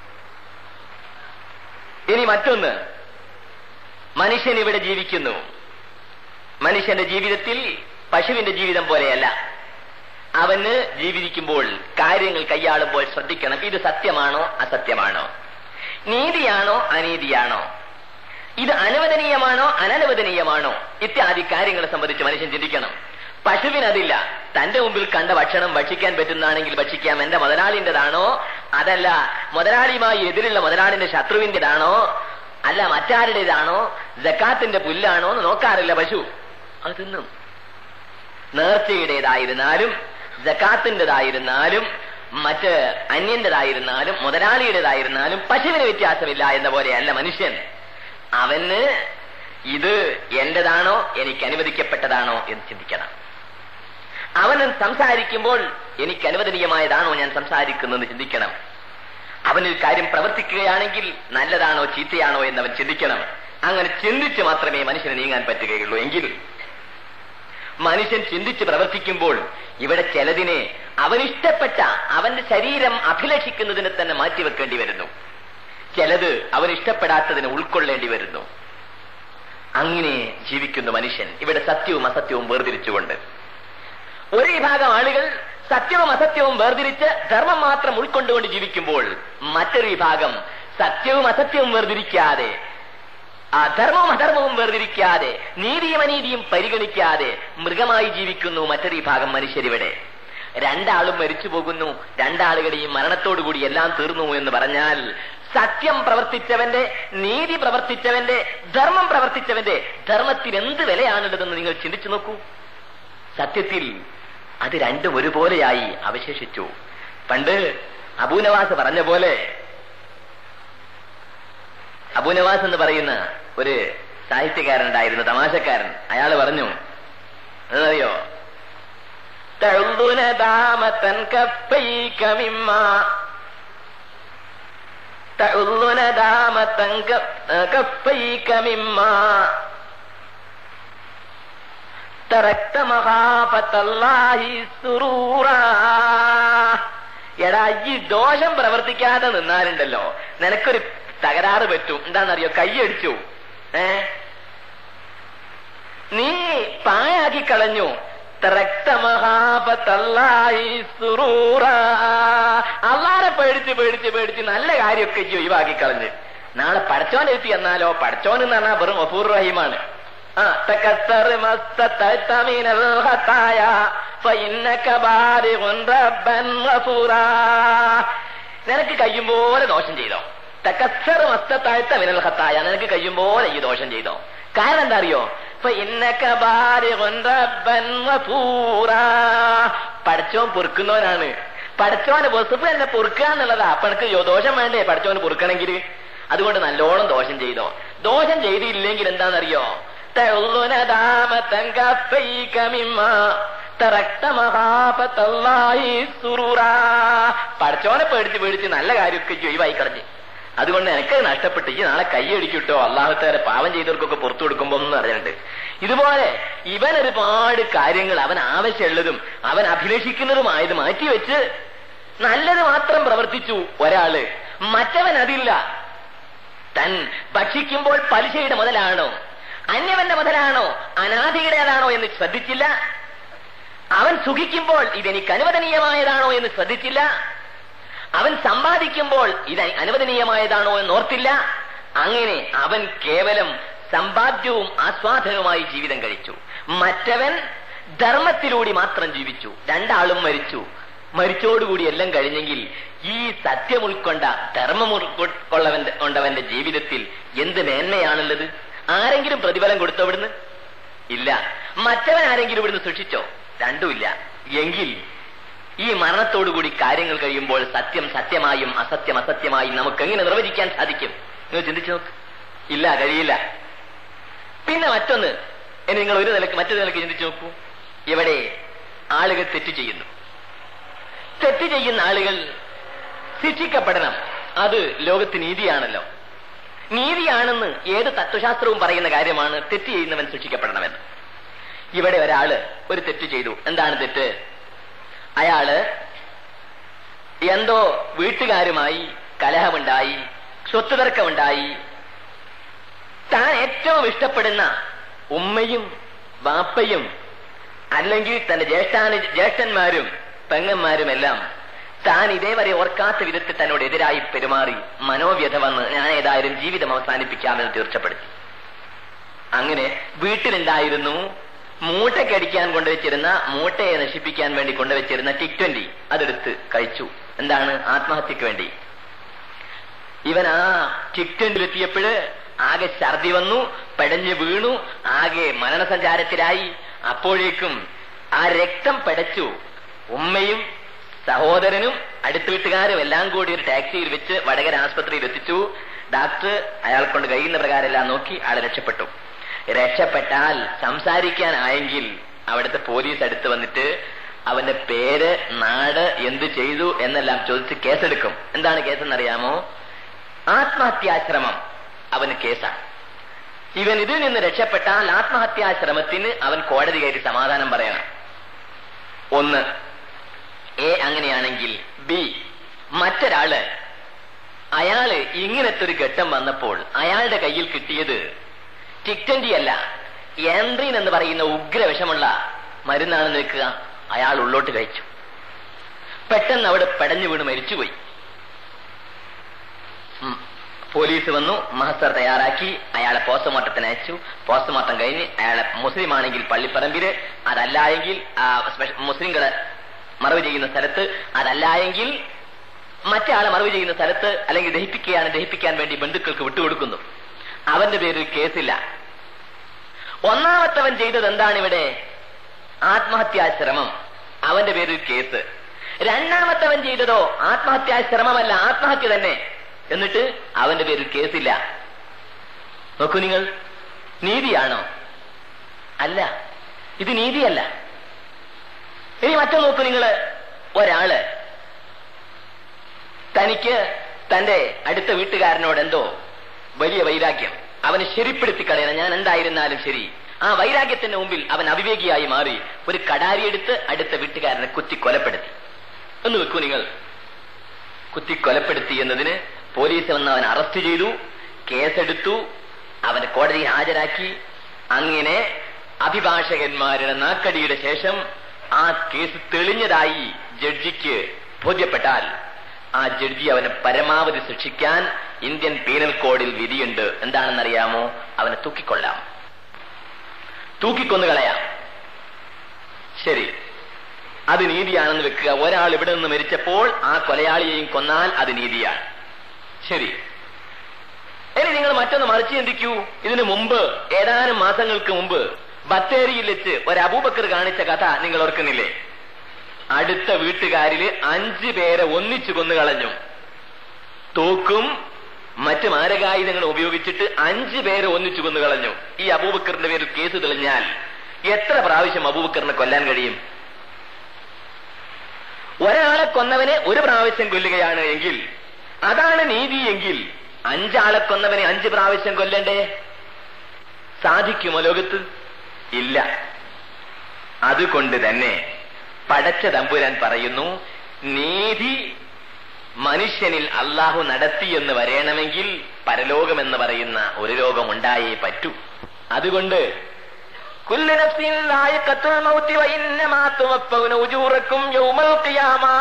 ഇനി മറ്റൊന്ന് മനുഷ്യൻ ഇവിടെ ജീവിക്കുന്നു മനുഷ്യന്റെ ജീവിതത്തിൽ പശുവിന്റെ ജീവിതം പോലെയല്ല അവന് ജീവിക്കുമ്പോൾ കാര്യങ്ങൾ കൈയാളുമ്പോൾ ശ്രദ്ധിക്കണം ഇത് സത്യമാണോ അസത്യമാണോ നീതിയാണോ അനീതിയാണോ ഇത് അനുവദനീയമാണോ അനനുവദനീയമാണോ ഇത്യാദി കാര്യങ്ങളെ സംബന്ധിച്ച് മനുഷ്യൻ ചിന്തിക്കണം പശുവിനതില്ല തന്റെ മുമ്പിൽ കണ്ട ഭക്ഷണം ഭക്ഷിക്കാൻ പറ്റുന്നതാണെങ്കിൽ ഭക്ഷിക്കാം എന്റെ മുതലാളിന്റേതാണോ അതല്ല മുതലാളിയുമായി എതിരുള്ള മുതലാളിന്റെ ശത്രുവിന്റേതാണോ അല്ല മറ്റാരുടേതാണോ ജക്കാത്തിന്റെ പുല്ലാണോ എന്ന് നോക്കാറില്ല പശു അത് തിന്നും നേർച്ചയുടേതായിരുന്നാലും ജക്കാത്തിൻ്റെതായിരുന്നാലും മറ്റ് അന്യന്റേതായിരുന്നാലും മുതലാളിയുടേതായിരുന്നാലും പശുവിന് വ്യത്യാസമില്ല എന്ന പോലെയല്ല മനുഷ്യൻ അവന് ഇത് എന്റേതാണോ എനിക്ക് അനുവദിക്കപ്പെട്ടതാണോ എന്ന് ചിന്തിക്കണം അവൻ സംസാരിക്കുമ്പോൾ എനിക്ക് അനുവദനീയമായതാണോ ഞാൻ സംസാരിക്കുന്നതെന്ന് ചിന്തിക്കണം അവനൊരു കാര്യം പ്രവർത്തിക്കുകയാണെങ്കിൽ നല്ലതാണോ ചീത്തയാണോ എന്ന് അവൻ ചിന്തിക്കണം അങ്ങനെ ചിന്തിച്ച് മാത്രമേ മനുഷ്യന് നീങ്ങാൻ പറ്റുകയുള്ളൂ എങ്കിൽ മനുഷ്യൻ ചിന്തിച്ച് പ്രവർത്തിക്കുമ്പോൾ ഇവിടെ ചിലതിനെ അവനിഷ്ടപ്പെട്ട അവന്റെ ശരീരം അഭിലഷിക്കുന്നതിനെ തന്നെ മാറ്റിവെക്കേണ്ടി വരുന്നു ചിലത് അവൻ ഇഷ്ടപ്പെടാത്തതിനെ ഉൾക്കൊള്ളേണ്ടി വരുന്നു അങ്ങനെ ജീവിക്കുന്ന മനുഷ്യൻ ഇവിടെ സത്യവും അസത്യവും വേർതിരിച്ചുകൊണ്ട് ഒരു വിഭാഗം ആളുകൾ സത്യവും അസത്യവും വേർതിരിച്ച് ധർമ്മം മാത്രം ഉൾക്കൊണ്ടുകൊണ്ട് ജീവിക്കുമ്പോൾ മറ്റൊരു വിഭാഗം സത്യവും അസത്യവും വേർതിരിക്കാതെ അധർമ്മവും അധർമ്മവും വേർതിരിക്കാതെ നീതിയും അനീതിയും പരിഗണിക്കാതെ മൃഗമായി ജീവിക്കുന്നു മറ്റൊരു വിഭാഗം മനുഷ്യരിവിടെ രണ്ടാളും മരിച്ചു പോകുന്നു രണ്ടാളുകളുടെയും മരണത്തോടുകൂടി എല്ലാം തീർന്നു എന്ന് പറഞ്ഞാൽ സത്യം പ്രവർത്തിച്ചവന്റെ നീതി പ്രവർത്തിച്ചവന്റെ ധർമ്മം പ്രവർത്തിച്ചവന്റെ ധർമ്മത്തിന് എന്ത് വിലയാണുള്ളതെന്ന് നിങ്ങൾ ചിന്തിച്ചു നോക്കൂ സത്യത്തിൽ അത് രണ്ടും ഒരുപോലെയായി അവശേഷിച്ചു പണ്ട് അബൂനവാസ് പറഞ്ഞ പോലെ അബൂനവാസ് എന്ന് പറയുന്ന ഒരു സാഹിത്യകാരൻ ഉണ്ടായിരുന്നു തമാശക്കാരൻ അയാൾ പറഞ്ഞു അതറിയോ تعض ندامة كفيك مما تعض ندامة كفيك مما تركت مخافة الله سرورا എടാ ഈ ദോഷം പ്രവർത്തിക്കാതെ നിന്നാലുണ്ടല്ലോ നിനക്കൊരു തകരാറ് പറ്റും എന്താണെന്നറിയോ കൈയടിച്ചു ഏ നീ പായാക്കി കളഞ്ഞു അള്ളാരെ പേടിച്ച് പേടിച്ച് പേടിച്ച് നല്ല കാര്യമൊക്കെ ഈ ഒഴിവാക്കി കളഞ്ഞ് നാളെ പടച്ചോൻ എത്തി എന്നാലോ പടച്ചോൻ എന്ന് പറഞ്ഞാൽ വെറും അഫൂർ റഹീമാണ് ആ തകസ്സർ മസ്തതഅത മിനൽ ഖതായ ഫഇന്നക ബാലിഗുൻ റബ്ബൻ ഗഫൂറാ നിനക്ക് കഴിയും പോലെ ദോഷം ചെയ്തോ തകസ്സർ മസ്തതഅത മിനൽ ഖതായ നിനക്ക് കഴിയും പോലെ ഈ ദോഷം ചെയ്തോ കാരണം എന്താ അറിയോ ഫഇന്നക ബാലിഗുൻ റബ്ബൻ ഗഫൂറാ പടച്ചോൻ പൊറുക്കുന്നവനാണ് പടച്ചോന്റെ വസുഫ് തന്നെ പൊറുക്കുക എന്നുള്ളതാ അപ്പൊ എനിക്ക് ദോഷം വേണ്ടേ പടച്ചോന് പൊറുക്കണമെങ്കിൽ അതുകൊണ്ട് നല്ലോണം ദോഷം ചെയ്തോ ദോഷം ചെയ്തില്ലെങ്കിൽ എന്താണെന്നറിയോ പടച്ചോനെ പേടിച്ച് പേടിച്ച് നല്ല കാര്യമൊക്കെ ഒഴിവായി കളഞ്ഞ് അതുകൊണ്ട് എനിക്ക് നഷ്ടപ്പെട്ട് ഈ നാളെ കൈയടിക്കിട്ടോ അള്ളാഹുത്തേരെ പാവം ചെയ്തവർക്കൊക്കെ പുറത്തു കൊടുക്കുമ്പോ എന്ന് പറഞ്ഞിട്ടുണ്ട് ഇതുപോലെ ഇവൻ ഒരുപാട് കാര്യങ്ങൾ അവൻ ആവശ്യമുള്ളതും അവൻ അഭിലഷിക്കുന്നതുമായത് മാറ്റിവെച്ച് നല്ലത് മാത്രം പ്രവർത്തിച്ചു ഒരാള് മറ്റവൻ അതില്ല തൻ ഭക്ഷിക്കുമ്പോൾ പലിശയുടെ മുതലാണോ അന്യവന്റെ മുതലാണോ അനാഥയുടേതാണോ എന്ന് ശ്രദ്ധിച്ചില്ല അവൻ സുഖിക്കുമ്പോൾ ഇതെനിക്ക് അനുവദനീയമായതാണോ എന്ന് ശ്രദ്ധിച്ചില്ല അവൻ സമ്പാദിക്കുമ്പോൾ ഇത് അനുവദനീയമായതാണോ എന്ന് ഓർത്തില്ല അങ്ങനെ അവൻ കേവലം സമ്പാദ്യവും ആസ്വാദനവുമായി ജീവിതം കഴിച്ചു മറ്റവൻ ധർമ്മത്തിലൂടെ മാത്രം ജീവിച്ചു രണ്ടാളും മരിച്ചു മരിച്ചോടുകൂടി എല്ലാം കഴിഞ്ഞെങ്കിൽ ഈ സത്യം ഉൾക്കൊണ്ട ധർമ്മം ഉൾക്കൊള്ളവന്റെ കൊണ്ടവന്റെ ജീവിതത്തിൽ എന്ത് മേന്മയാണുള്ളത് ആരെങ്കിലും പ്രതിഫലം കൊടുത്തോ ഇവിടുന്ന് ഇല്ല മറ്റവൻ ആരെങ്കിലും ഇവിടുന്ന് സൃഷ്ടിച്ചോ രണ്ടുമില്ല എങ്കിൽ ഈ മരണത്തോടുകൂടി കാര്യങ്ങൾ കഴിയുമ്പോൾ സത്യം സത്യമായും അസത്യം അസത്യമായും നമുക്ക് എങ്ങനെ നിർവചിക്കാൻ സാധിക്കും നിങ്ങൾ ചിന്തിച്ചു നോക്ക് ഇല്ല കഴിയില്ല പിന്നെ മറ്റൊന്ന് ഇനി നിങ്ങൾ ഒരു നിലക്ക് മറ്റൊരു നിലക്ക് ചിന്തിച്ചു നോക്കൂ ഇവിടെ ആളുകൾ തെറ്റ് ചെയ്യുന്നു തെറ്റ് ചെയ്യുന്ന ആളുകൾ ശിക്ഷിക്കപ്പെടണം അത് ലോകത്ത് നീതിയാണല്ലോ നീതിയാണെന്ന് ഏത് തത്വശാസ്ത്രവും പറയുന്ന കാര്യമാണ് തെറ്റ് ചെയ്യുന്നവൻ ശിക്ഷിക്കപ്പെടണമെന്ന് ഇവിടെ ഒരാള് ഒരു തെറ്റ് ചെയ്തു എന്താണ് തെറ്റ് അയാള് എന്തോ വീട്ടുകാരുമായി കലഹമുണ്ടായി സ്വത്ത് തർക്കമുണ്ടായി താൻ ഏറ്റവും ഇഷ്ടപ്പെടുന്ന ഉമ്മയും വാപ്പയും അല്ലെങ്കിൽ തന്റെ ജ്യേഷ്ഠാന ജ്യേഷ്ഠന്മാരും പെങ്ങന്മാരുമെല്ലാം താൻ ഇതേവരെ ഓർക്കാത്ത വിധത്തിൽ തന്നോട് എതിരായി പെരുമാറി മനോവ്യത വന്ന് ഞാൻ ഏതായാലും ജീവിതം അവസാനിപ്പിക്കാമെന്ന് തീർച്ചപ്പെടുത്തി അങ്ങനെ വീട്ടിലുണ്ടായിരുന്നു മൂട്ടയ്ക്കടിക്കാൻ കൊണ്ടുവച്ചിരുന്ന മൂട്ടയെ നശിപ്പിക്കാൻ വേണ്ടി കൊണ്ടുവച്ചിരുന്ന ടിക് ട്വന്റി അതെടുത്ത് കഴിച്ചു എന്താണ് ആത്മഹത്യക്ക് വേണ്ടി ഇവൻ ആ ടിക് ട്വന്റിലെത്തിയപ്പോഴ് ആകെ ഛർദി വന്നു പടഞ്ഞു വീണു ആകെ മരണസഞ്ചാരത്തിലായി അപ്പോഴേക്കും ആ രക്തം പടച്ചു ഉമ്മയും സഹോദരനും അടുത്ത വീട്ടുകാരും എല്ലാം കൂടി ഒരു ടാക്സിയിൽ വെച്ച് വടകര ആസ്പത്രിയിൽ എത്തിച്ചു ഡാക്ടർ അയാൾ കൊണ്ട് കഴിയുന്ന പ്രകാരം എല്ലാം നോക്കി ആളെ രക്ഷപ്പെട്ടു രക്ഷപ്പെട്ടാൽ സംസാരിക്കാനായെങ്കിൽ അവിടുത്തെ പോലീസ് അടുത്ത് വന്നിട്ട് അവന്റെ പേര് നാട് എന്ത് ചെയ്തു എന്നെല്ലാം ചോദിച്ച് കേസെടുക്കും എന്താണ് കേസെന്നറിയാമോ ആത്മഹത്യാശ്രമം അവന് കേസാണ് ഇവൻ ഇതിൽ നിന്ന് രക്ഷപ്പെട്ടാൽ ആത്മഹത്യാശ്രമത്തിന് അവൻ കോടതി കയറി സമാധാനം പറയണം ഒന്ന് എ അങ്ങനെയാണെങ്കിൽ ബി മറ്റൊരാള് അയാള് ഇങ്ങനത്തെ ഒരു ഘട്ടം വന്നപ്പോൾ അയാളുടെ കയ്യിൽ കിട്ടിയത് ടിക്റ്റന്റി അല്ല എൻട്രീൻ എന്ന് പറയുന്ന ഉഗ്രവിഷമുള്ള മരുന്നാണ് നിൽക്കുക അയാൾ ഉള്ളോട്ട് കഴിച്ചു പെട്ടെന്ന് അവിടെ പടഞ്ഞു വീണ് മരിച്ചുപോയി ഉം. പോലീസ് വന്നു മഹസർ തയ്യാറാക്കി അയാളെ പോസ്റ്റ്മോർട്ടത്തിന് അയച്ചു പോസ്റ്റ്മോർട്ടം കഴിഞ്ഞ് അയാളെ മുസ്ലിം ആണെങ്കിൽ പള്ളിപ്പറമ്പില് അതല്ല എങ്കിൽ ആ, സ്പെഷ- മുസ്ലിങ്ങളെ മറവ് ചെയ്യുന്ന സ്ഥലത്ത് അതല്ല എങ്കിൽ മറ്റേ ആളെ മറവ് ചെയ്യുന്ന സ്ഥലത്ത് അല്ലെങ്കിൽ ദഹിപ്പിക്കുകയാണ് ദഹിപ്പിക്കാൻ വേണ്ടി ബന്ധുക്കൾക്ക് വിട്ടുകൊടുക്കുന്നു അവന്റെ പേരിൽ കേസില്ല ഒന്നാമത്തവൻ ചെയ്തത് എന്താണ് ഇവിടെ ആത്മഹത്യാശ്രമം അവന്റെ പേരിൽ കേസ് രണ്ടാമത്തവൻ ചെയ്തതോ ആത്മഹത്യാശ്രമമല്ല ആത്മഹത്യ തന്നെ എന്നിട്ട് അവന്റെ പേരിൽ കേസില്ല നോക്കൂ നിങ്ങൾ നീതിയാണോ അല്ല ഇത് നീതിയല്ല ഇനി മറ്റൊന്ന് നോക്കൂ നിങ്ങള് ഒരാള് തനിക്ക് തന്റെ അടുത്ത വീട്ടുകാരനോട് എന്തോ വലിയ വൈരാഗ്യം അവന് ശരിപ്പെടുത്തി കളയണം ഞാൻ എന്തായിരുന്നാലും ശരി ആ വൈരാഗ്യത്തിന്റെ മുമ്പിൽ അവൻ അവിവേകിയായി മാറി ഒരു കടാരിയെടുത്ത് അടുത്ത വീട്ടുകാരനെ കുത്തി കൊലപ്പെടുത്തി ഒന്ന് വെക്കൂ നിങ്ങൾ കുത്തി കൊലപ്പെടുത്തി എന്നതിന് പോലീസ് വന്ന് അവൻ അറസ്റ്റ് ചെയ്തു കേസെടുത്തു അവനെ കോടതിയിൽ ഹാജരാക്കി അങ്ങനെ അഭിഭാഷകന്മാരുടെ നാക്കടിയുടെ ശേഷം ആ കേസ് തെളിഞ്ഞതായി ജഡ്ജിക്ക് ബോധ്യപ്പെട്ടാൽ ആ ജഡ്ജി അവനെ പരമാവധി ശിക്ഷിക്കാൻ ഇന്ത്യൻ പീനൽ കോഡിൽ വിധിയുണ്ട് എന്താണെന്നറിയാമോ അവനെ തൂക്കിക്കൊള്ളാം തൂക്കിക്കൊന്നു കളയാം ശരി അത് നീതിയാണെന്ന് വെക്കുക ഒരാൾ ഇവിടെ നിന്ന് മരിച്ചപ്പോൾ ആ കൊലയാളിയെയും കൊന്നാൽ അത് നീതിയാണ് ശരി ഇനി നിങ്ങൾ മറ്റൊന്ന് മറിച്ച് ചിന്തിക്കൂ ഇതിനു മുമ്പ് ഏതാനും മാസങ്ങൾക്ക് മുമ്പ് ബത്തേരിയിൽ വെച്ച് ഒരു അബൂബക്കർ കാണിച്ച കഥ നിങ്ങൾ ഓർക്കുന്നില്ലേ അടുത്ത വീട്ടുകാരില് അഞ്ചു പേരെ ഒന്നിച്ചു കൊന്നുകളഞ്ഞു തോക്കും മറ്റ് മാരകായുധങ്ങൾ ഉപയോഗിച്ചിട്ട് അഞ്ചു പേരെ ഒന്നിച്ചു കൊന്നുകളഞ്ഞു ഈ അബൂബക്കറിന്റെ പേരിൽ കേസ് തെളിഞ്ഞാൽ എത്ര പ്രാവശ്യം അബൂബക്കറിനെ കൊല്ലാൻ കഴിയും ഒരാളെ കൊന്നവനെ ഒരു പ്രാവശ്യം കൊല്ലുകയാണ് എങ്കിൽ അതാണ് നീതി എങ്കിൽ അഞ്ചാളെ കൊന്നവനെ അഞ്ച് പ്രാവശ്യം കൊല്ലണ്ടേ സാധിക്കുമോ ലോകത്ത് ഇല്ല അതുകൊണ്ട് തന്നെ പടച്ച തമ്പുരാൻ പറയുന്നു നീതി മനുഷ്യനിൽ അള്ളാഹു നടത്തി എന്ന് വരയണമെങ്കിൽ പരലോകമെന്ന് പറയുന്ന ഒരു ലോകം ഉണ്ടായേ പറ്റൂ അതുകൊണ്ട് കുല്ലു നഫ്സിൻ ലായിഖത്തുൽ മൗതി വഇന്നമാ തുവഫൗന ഉജൂറക്കും യൗമൽ ഖിയാമാ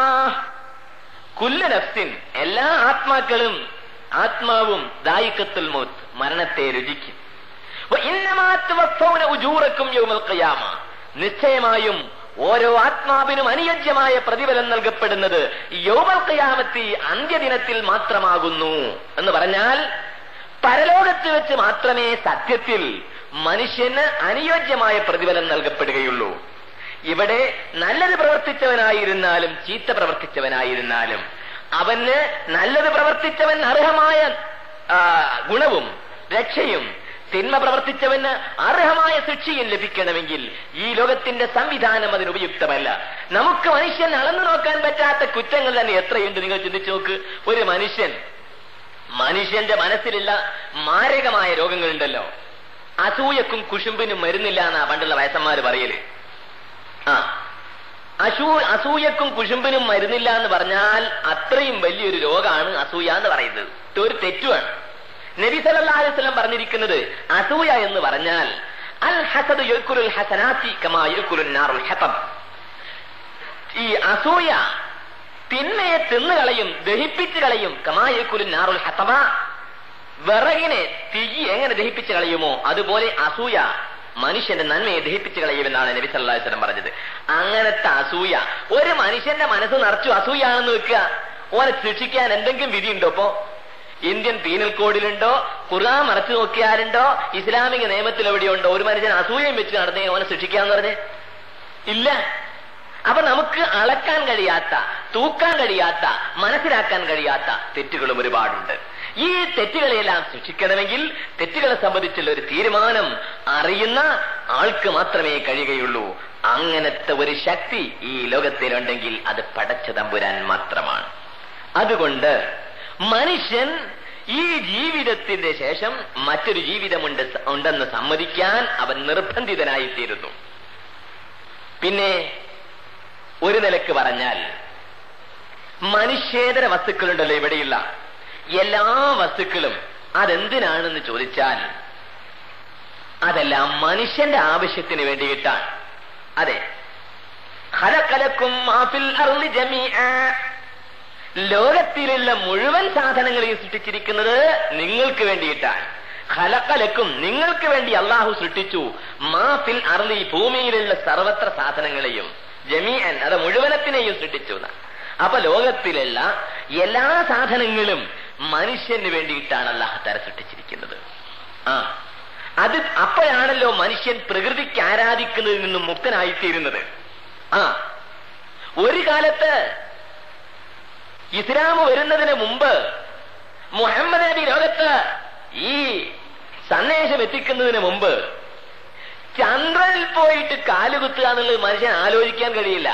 കുല്ലു നഫ്സിൻ എല്ലാ ആത്മാക്കളും ആത്മാവും ദായിക്കത്തുൽ മൗത്ത് മരണത്തെ രുചിക്കും വഇന്നമാ തുവഫൗന ഉജൂറക്കും യൗമൽ ഖിയാമ നിശ്ചയമായും ഓരോ ആത്മാവിനും അനുയോജ്യമായ പ്രതിഫലം നൽകപ്പെടുന്നത് യൗമൽ ഖിയാമത്തി അന്ത്യദിനത്തിൽ മാത്രമാകുന്നു എന്ന് പറഞ്ഞാൽ പരലോകത്ത് വെച്ച് മാത്രമേ സത്യത്തിൽ മനുഷ്യന് അനുയോജ്യമായ പ്രതിഫലം നൽകപ്പെടുകയുള്ളൂ ഇവിടെ നല്ലത് പ്രവർത്തിച്ചവനായിരുന്നാലും ചീത്ത പ്രവർത്തിച്ചവനായിരുന്നാലും അവന് നല്ലത് പ്രവർത്തിച്ചവൻ അർഹമായ ആ, ഗുണവും രക്ഷയും തിന്മ പ്രവർത്തിച്ചവന് അർഹമായ ശിക്ഷയും ലഭിക്കണമെങ്കിൽ ഈ ലോകത്തിന്റെ സംവിധാനം അതിന് ഉപയുക്തമല്ല നമുക്ക് മനുഷ്യൻ അളന്നു നോക്കാൻ പറ്റാത്ത കുറ്റങ്ങൾ തന്നെ എത്രയുണ്ട് നിങ്ങൾ ചിന്തിച്ചു നോക്ക് ഒരു മനുഷ്യൻ മനുഷ്യന്റെ മനസ്സിലുള്ള മാരകമായ രോഗങ്ങളുണ്ടല്ലോ അസൂയക്കും കുശുമ്പിനും മരുന്നില്ല എന്നാ പണ്ടുള്ള വയസ്സന്മാര് പറയല് ആ അസൂ അസൂയക്കും കുശുമ്പിനും മരുന്നില്ല എന്ന് പറഞ്ഞാൽ അത്രയും വലിയൊരു രോഗമാണ് അസൂയ എന്ന് പറയുന്നത് ഇത് ഒരു തെറ്റുമാണ് നബി സല്ലല്ലാഹു അലൈഹി വസല്ലം പറഞ്ഞിരിക്കുന്നത് അസൂയ എന്ന് പറഞ്ഞാൽ അൽ ഹസദ് യക്കുലുൽ ഹസനാത്തി കമാ യക്കുലുൻ നാറുൽ ഹതബ് ഈ അസൂയ തിന്മയെ തിന്നുകളയും ദഹിപ്പിച്ചു കളയും കമായക്കുലിൻ നാറുൽ ഹതബ വിറകിനെ തിരി എങ്ങനെ ദഹിപ്പിച്ചു കളയുമോ അതുപോലെ അസൂയ മനുഷ്യന്റെ നന്മയെ ദഹിപ്പിച്ചു കളയുമെന്നാണ് നബി സല്ലല്ലാഹു അലൈഹി വസല്ലം പറഞ്ഞത് അങ്ങനത്തെ അസൂയ ഒരു മനുഷ്യന്റെ മനസ്സ് നിറച്ചു അസൂയാണെന്ന് വെക്കുക ഓനെ ശിക്ഷിക്കാൻ എന്തെങ്കിലും വിധിയുണ്ടോ ഇപ്പോ ഇന്ത്യൻ പീനൽ കോഡിലുണ്ടോ ഖുർആൻ മറച്ചു നോക്കിയാലുണ്ടോ ഇസ്ലാമിക നിയമത്തിൽ എവിടെയുണ്ടോ ഒരു മനുഷ്യൻ അസൂയം വെച്ച് നടന്നേ ഓനെ ശിക്ഷിക്കാന്ന് പറഞ്ഞ് ഇല്ല അപ്പൊ നമുക്ക് അളക്കാൻ കഴിയാത്ത തൂക്കാൻ കഴിയാത്ത മനസ്സിലാക്കാൻ കഴിയാത്ത തെറ്റുകളും ഒരുപാടുണ്ട് ഈ തെറ്റുകളെയെല്ലാം ശിക്ഷിക്കണമെങ്കിൽ തെറ്റുകളെ സംബന്ധിച്ചുള്ള ഒരു തീരുമാനം അറിയുന്ന ആൾക്ക് മാത്രമേ കഴിയുകയുള്ളൂ അങ്ങനത്തെ ഒരു ശക്തി ഈ ലോകത്തിലുണ്ടെങ്കിൽ അത് പടച്ച തമ്പുരാൻ മാത്രമാണ് അതുകൊണ്ട് മനുഷ്യൻ ഈ ജീവിതത്തിന്റെ ശേഷം മറ്റൊരു ജീവിതമുണ്ട് ഉണ്ടെന്ന് സമ്മതിക്കാൻ അവൻ നിർബന്ധിതനായിത്തീരുന്നു പിന്നെ ഒരു നിലക്ക് പറഞ്ഞാൽ മനുഷ്യേതര വസ്തുക്കളുണ്ടല്ലോ ഇവിടെയുള്ള എല്ലാ വസ്തുക്കളും അതെന്തിനാണെന്ന് ചോദിച്ചാൽ അതെല്ലാം മനുഷ്യന്റെ ആവശ്യത്തിന് വേണ്ടിയിട്ടാണ് അതെ ഖലഖലക്കും മാഫിൽ അർളി ജമീഅ. ലോകത്തിലുള്ള മുഴുവൻ സാധനങ്ങളെയും സൃഷ്ടിച്ചിരിക്കുന്നത് നിങ്ങൾക്ക് വേണ്ടിയിട്ടാണ് ഖലഖലക്കും നിങ്ങൾക്ക് വേണ്ടി അള്ളാഹു സൃഷ്ടിച്ചു മാഫിൽ അർളി ഭൂമിയിലുള്ള സർവത്ര സാധനങ്ങളെയും ജമീഅൻ അത് മുഴുവനത്തിനെയും സൃഷ്ടിച്ചു എന്നാ. അപ്പൊ ലോകത്തിലുള്ള എല്ലാ സാധനങ്ങളും മനുഷ്യന് വേണ്ടിയിട്ടാണ് അള്ളാഹു തര സൃഷ്ടിച്ചിരിക്കുന്നത് ആ അത് അപ്പോഴാണല്ലോ മനുഷ്യൻ പ്രകൃതിക്ക് ആരാധിക്കുന്നതിൽ നിന്നും മുക്തനായിത്തീരുന്നത് ആ ഒരു കാലത്ത് ഇസ്ലാം വരുന്നതിന് മുമ്പ് മുഹമ്മദ് നബി ലോകത്ത് ഈ സന്ദേശം എത്തിക്കുന്നതിന് മുമ്പ് ചന്ദ്രനിൽ പോയിട്ട് കാലുകുത്തുക എന്നുള്ളത് മനുഷ്യൻ ആലോചിക്കാൻ കഴിയില്ല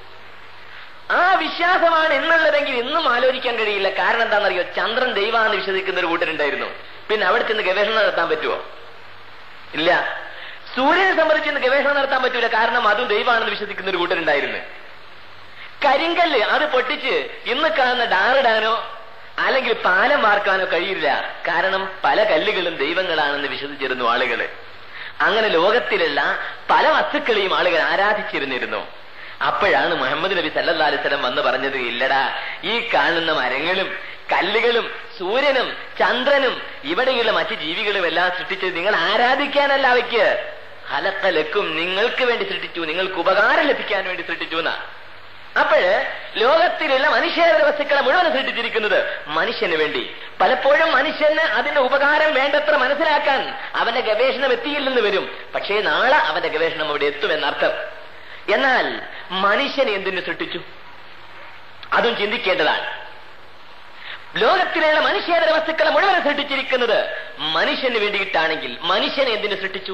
ആ വിശ്വാസമാണ് എന്നുള്ളതെങ്കിൽ ഇന്നും ആലോചിക്കാൻ കഴിയില്ല കാരണം എന്താണെന്നറിയോ ചന്ദ്രൻ ദൈവമാണെന്ന് വിശ്വസിക്കുന്ന ഒരു കൂട്ടരുണ്ടായിരുന്നു പിന്നെ അവിടെ ചെന്ന് ഗവേഷണം നടത്താൻ പറ്റുമോ ഇല്ല സൂര്യനെ സംബന്ധിച്ച് ഇന്ന് ഗവേഷണം നടത്താൻ പറ്റൂല കാരണം അതും ദൈവമാണെന്ന് വിശ്വസിക്കുന്ന ഒരു കൂട്ടരുണ്ടായിരുന്നു കരിങ്കല്ല് അത് പൊട്ടിച്ച് ഇന്ന് കാണുന്ന ഡാറിടാനോ അല്ലെങ്കിൽ പാലം വാർക്കാനോ കഴിയില്ല കാരണം പല കല്ലുകളും ദൈവങ്ങളാണെന്ന് വിശ്വസിച്ചിരുന്നു ആളുകള് അങ്ങനെ ലോകത്തിലുള്ള പല വസ്തുക്കളെയും ആളുകൾ ആരാധിച്ചിരുന്നിരുന്നു അപ്പോഴാണ് മുഹമ്മദ് നബി സല്ലാ അലിസ്ലം വന്ന് പറഞ്ഞത് ഇല്ലടാ ഈ കാണുന്ന മരങ്ങളും കല്ലുകളും സൂര്യനും ചന്ദ്രനും ഇവിടെയുള്ള മറ്റ് ജീവികളും എല്ലാം സൃഷ്ടിച്ചത് നിങ്ങൾ ആരാധിക്കാനല്ല അവയ്ക്ക് ഹലക്കലക്കും നിങ്ങൾക്ക് വേണ്ടി സൃഷ്ടിച്ചു നിങ്ങൾക്ക് ഉപകാരം ലഭിക്കാൻ വേണ്ടി സൃഷ്ടിച്ചു എന്നാ അപ്പോഴ് ലോകത്തിലുള്ള മനുഷ്യേതര വസ്തുക്കളെ മുഴുവൻ സൃഷ്ടിച്ചിരിക്കുന്നത് മനുഷ്യന് വേണ്ടി പലപ്പോഴും മനുഷ്യന് അതിന്റെ ഉപകാരം വേണ്ടത്ര മനസ്സിലാക്കാൻ അവന്റെ ഗവേഷണം എത്തിയില്ലെന്ന് വരും പക്ഷേ നാളെ അവന്റെ ഗവേഷണം അവിടെ എത്തുമെന്നർത്ഥം എന്നാൽ മനുഷ്യനെ എന്തിനു സൃഷ്ടിച്ചു അതും ചിന്തിക്കേണ്ടതാണ് ലോകത്തിലുള്ള മനുഷ്യേതര വസ്തുക്കളെ മുഴുവൻ സൃഷ്ടിച്ചിരിക്കുന്നത് മനുഷ്യന് വേണ്ടിയിട്ടാണെങ്കിൽ മനുഷ്യനെ എന്തിനു സൃഷ്ടിച്ചു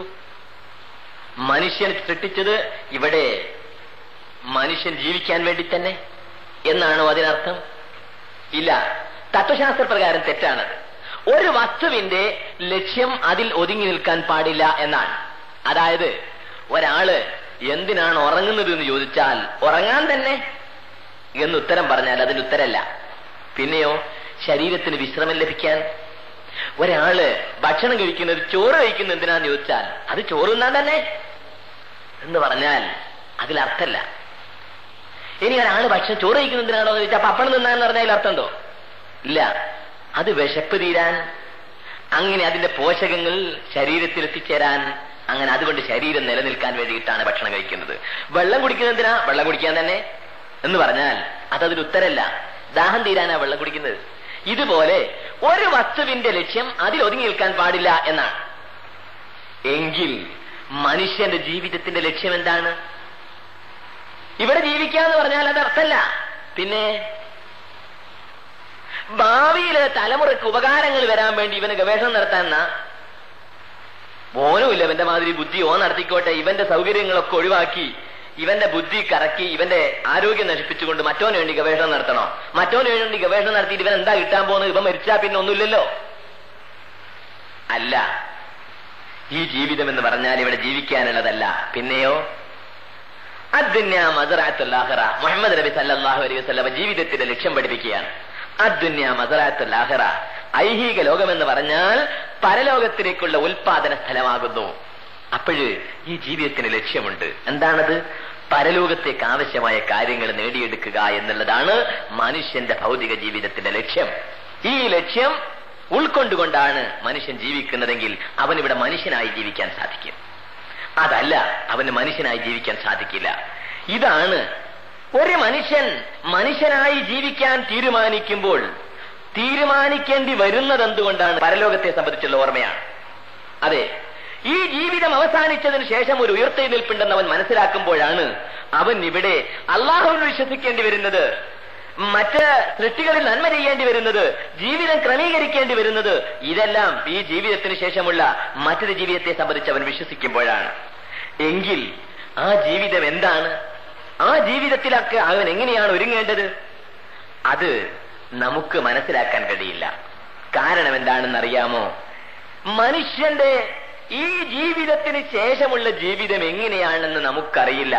മനുഷ്യൻ സൃഷ്ടിച്ചത് ഇവിടെ മനുഷ്യൻ ജീവിക്കാൻ വേണ്ടി തന്നെ എന്നാണോ അതിനർത്ഥം ഇല്ല തത്വശാസ്ത്ര പ്രകാരം തെറ്റാണത് ഒരു വസ്തുവിന്റെ ലക്ഷ്യം അതിൽ ഒതുങ്ങി നിൽക്കാൻ പാടില്ല എന്നാണ് അതായത് ഒരാള് എന്തിനാണ് ഉറങ്ങുന്നത് എന്ന് ചോദിച്ചാൽ ഉറങ്ങാൻ തന്നെ എന്ന് ഉത്തരം പറഞ്ഞാൽ അതിന് ഉത്തരല്ല പിന്നെയോ ശരീരത്തിന് വിശ്രമം ലഭിക്കാൻ ഒരാള് ഭക്ഷണം കഴിക്കുന്നത് ചോറ് കഴിക്കുന്നത് എന്തിനാന്ന് ചോദിച്ചാൽ അത് ചോറ് തിന്നാൻ തന്നെ എന്ന് പറഞ്ഞാൽ അതിൽ അർത്ഥമല്ല ഇനി ഒരാള് ഭക്ഷണം ചോറ് കഴിക്കുന്നത് എന്തിനാണോ എന്ന് ചോദിച്ചാൽ പപ്പടം തിന്നാന്ന് പറഞ്ഞാൽ അർത്ഥമുണ്ടോ ഇല്ല അത് വിശപ്പ് തീരാൻ അങ്ങനെ അതിന്റെ പോഷകങ്ങൾ ശരീരത്തിൽ എത്തിച്ചേരാൻ അങ്ങനെ അതുകൊണ്ട് ശരീരം നിലനിൽക്കാൻ വേണ്ടിയിട്ടാണ് ഭക്ഷണം കഴിക്കുന്നത് വെള്ളം കുടിക്കുന്നത് എന്തിനാ വെള്ളം കുടിക്കാൻ തന്നെ എന്ന് പറഞ്ഞാൽ അതതിന് ഉത്തരല്ല ദാഹം തീരാനാ വെള്ളം കുടിക്കുന്നത് ഇതുപോലെ ഒരു വസ്തുവിന്റെ ലക്ഷ്യം അതിൽ ഒതുങ്ങി നിൽക്കാൻ പാടില്ല എന്നാണ് എങ്കിൽ മനുഷ്യന്റെ ജീവിതത്തിന്റെ ലക്ഷ്യം എന്താണ് ഇവിടെ ജീവിക്കാന്ന് പറഞ്ഞാൽ അത് അർത്ഥമല്ല പിന്നെ ഭാവിയില് തലമുറയ്ക്ക് ഉപകാരങ്ങൾ വരാൻ വേണ്ടി ഇവന് ഗവേഷണം നടത്താൻ ഓനുമില്ല ഇവന്റെ മാതിരി ബുദ്ധി ഓൻ നടത്തിക്കോട്ടെ ഇവന്റെ സൗകര്യങ്ങളൊക്കെ ഒഴിവാക്കി ഇവന്റെ ബുദ്ധി കറക്കി ഇവന്റെ ആരോഗ്യം നശിപ്പിച്ചുകൊണ്ട് മറ്റോന് വേണ്ടി ഗവേഷണം നടത്തണോ മറ്റോന് വേണ്ടി ഗവേഷണം നടത്തിയിട്ട് ഇവൻ എന്താ കിട്ടാൻ പോകുന്നത് ഇവൻ മരിച്ചാ പിന്നെ ഒന്നുമില്ലല്ലോ അല്ല ഈ ജീവിതം എന്ന് പറഞ്ഞാൽ ഇവിടെ ജീവിക്കാനുള്ളതല്ല പിന്നെയോ അദ്ദുന്യ മസറാത്തുല്ലാഹറ മുഹമ്മദ് നബി സല്ലല്ലാഹു അലൈഹി വസല്ലമ ജീവിതത്തിന്റെ ലക്ഷ്യം പഠിപ്പിക്കുകയാണ് അദ്ദുന്യ മസറാത്തുല്ലാഹറ ഐഹിക ലോകമെന്ന് പറഞ്ഞാൽ പരലോകത്തിലേക്കുള്ള ഉൽപാദന സ്ഥലമാകുന്നു അപ്പോഴ് ഈ ജീവിതത്തിന് ലക്ഷ്യമുണ്ട് എന്താണത് പരലോകത്തേക്ക് ആവശ്യമായ കാര്യങ്ങൾ നേടിയെടുക്കുക എന്നുള്ളതാണ് മനുഷ്യന്റെ ഭൗതിക ജീവിതത്തിന്റെ ലക്ഷ്യം ഈ ലക്ഷ്യം ഉൾക്കൊണ്ടുകൊണ്ടാണ് മനുഷ്യൻ ജീവിക്കുന്നതെങ്കിൽ അവനിവിടെ മനുഷ്യനായി ജീവിക്കാൻ സാധിക്കും അതല്ല അവന് മനുഷ്യനായി ജീവിക്കാൻ സാധിക്കില്ല ഇതാണ് ഒരു മനുഷ്യൻ മനുഷ്യനായി ജീവിക്കാൻ തീരുമാനിക്കുമ്പോൾ തീരുമാനിക്കേണ്ടി വരുന്നത് എന്തുകൊണ്ടാണ് പരലോകത്തെ സംബന്ധിച്ചുള്ള ഓർമ്മയാണ് അതെ ഈ ജീവിതം അവസാനിച്ചതിന് ശേഷം ഒരു ഉയർത്തെഴുന്നേൽപ്പുണ്ടെന്ന് അവൻ മനസ്സിലാക്കുമ്പോഴാണ് അവൻ ഇവിടെ അള്ളാഹുവിൽ വിശ്വസിക്കേണ്ടി വരുന്നത് മറ്റ് സൃഷ്ടികളിൽ നന്മ ചെയ്യേണ്ടി വരുന്നത് ജീവിതം ക്രമീകരിക്കേണ്ടി വരുന്നത് ഇതെല്ലാം ഈ ജീവിതത്തിന് ശേഷമുള്ള മറ്റൊരു ജീവിതത്തെ സംബന്ധിച്ച് അവൻ വിശ്വസിക്കുമ്പോഴാണ് എങ്കിൽ ആ ജീവിതം എന്താണ് ആ ജീവിതത്തിലൊക്കെ അവൻ എങ്ങനെയാണ് ഒരുങ്ങേണ്ടത് അത് നമുക്ക് മനസ്സിലാക്കാൻ കഴിയില്ല കാരണം എന്താണെന്ന് അറിയാമോ മനുഷ്യന്റെ ഈ ജീവിതത്തിന് ശേഷമുള്ള ജീവിതം എങ്ങനെയാണെന്ന് നമുക്കറിയില്ല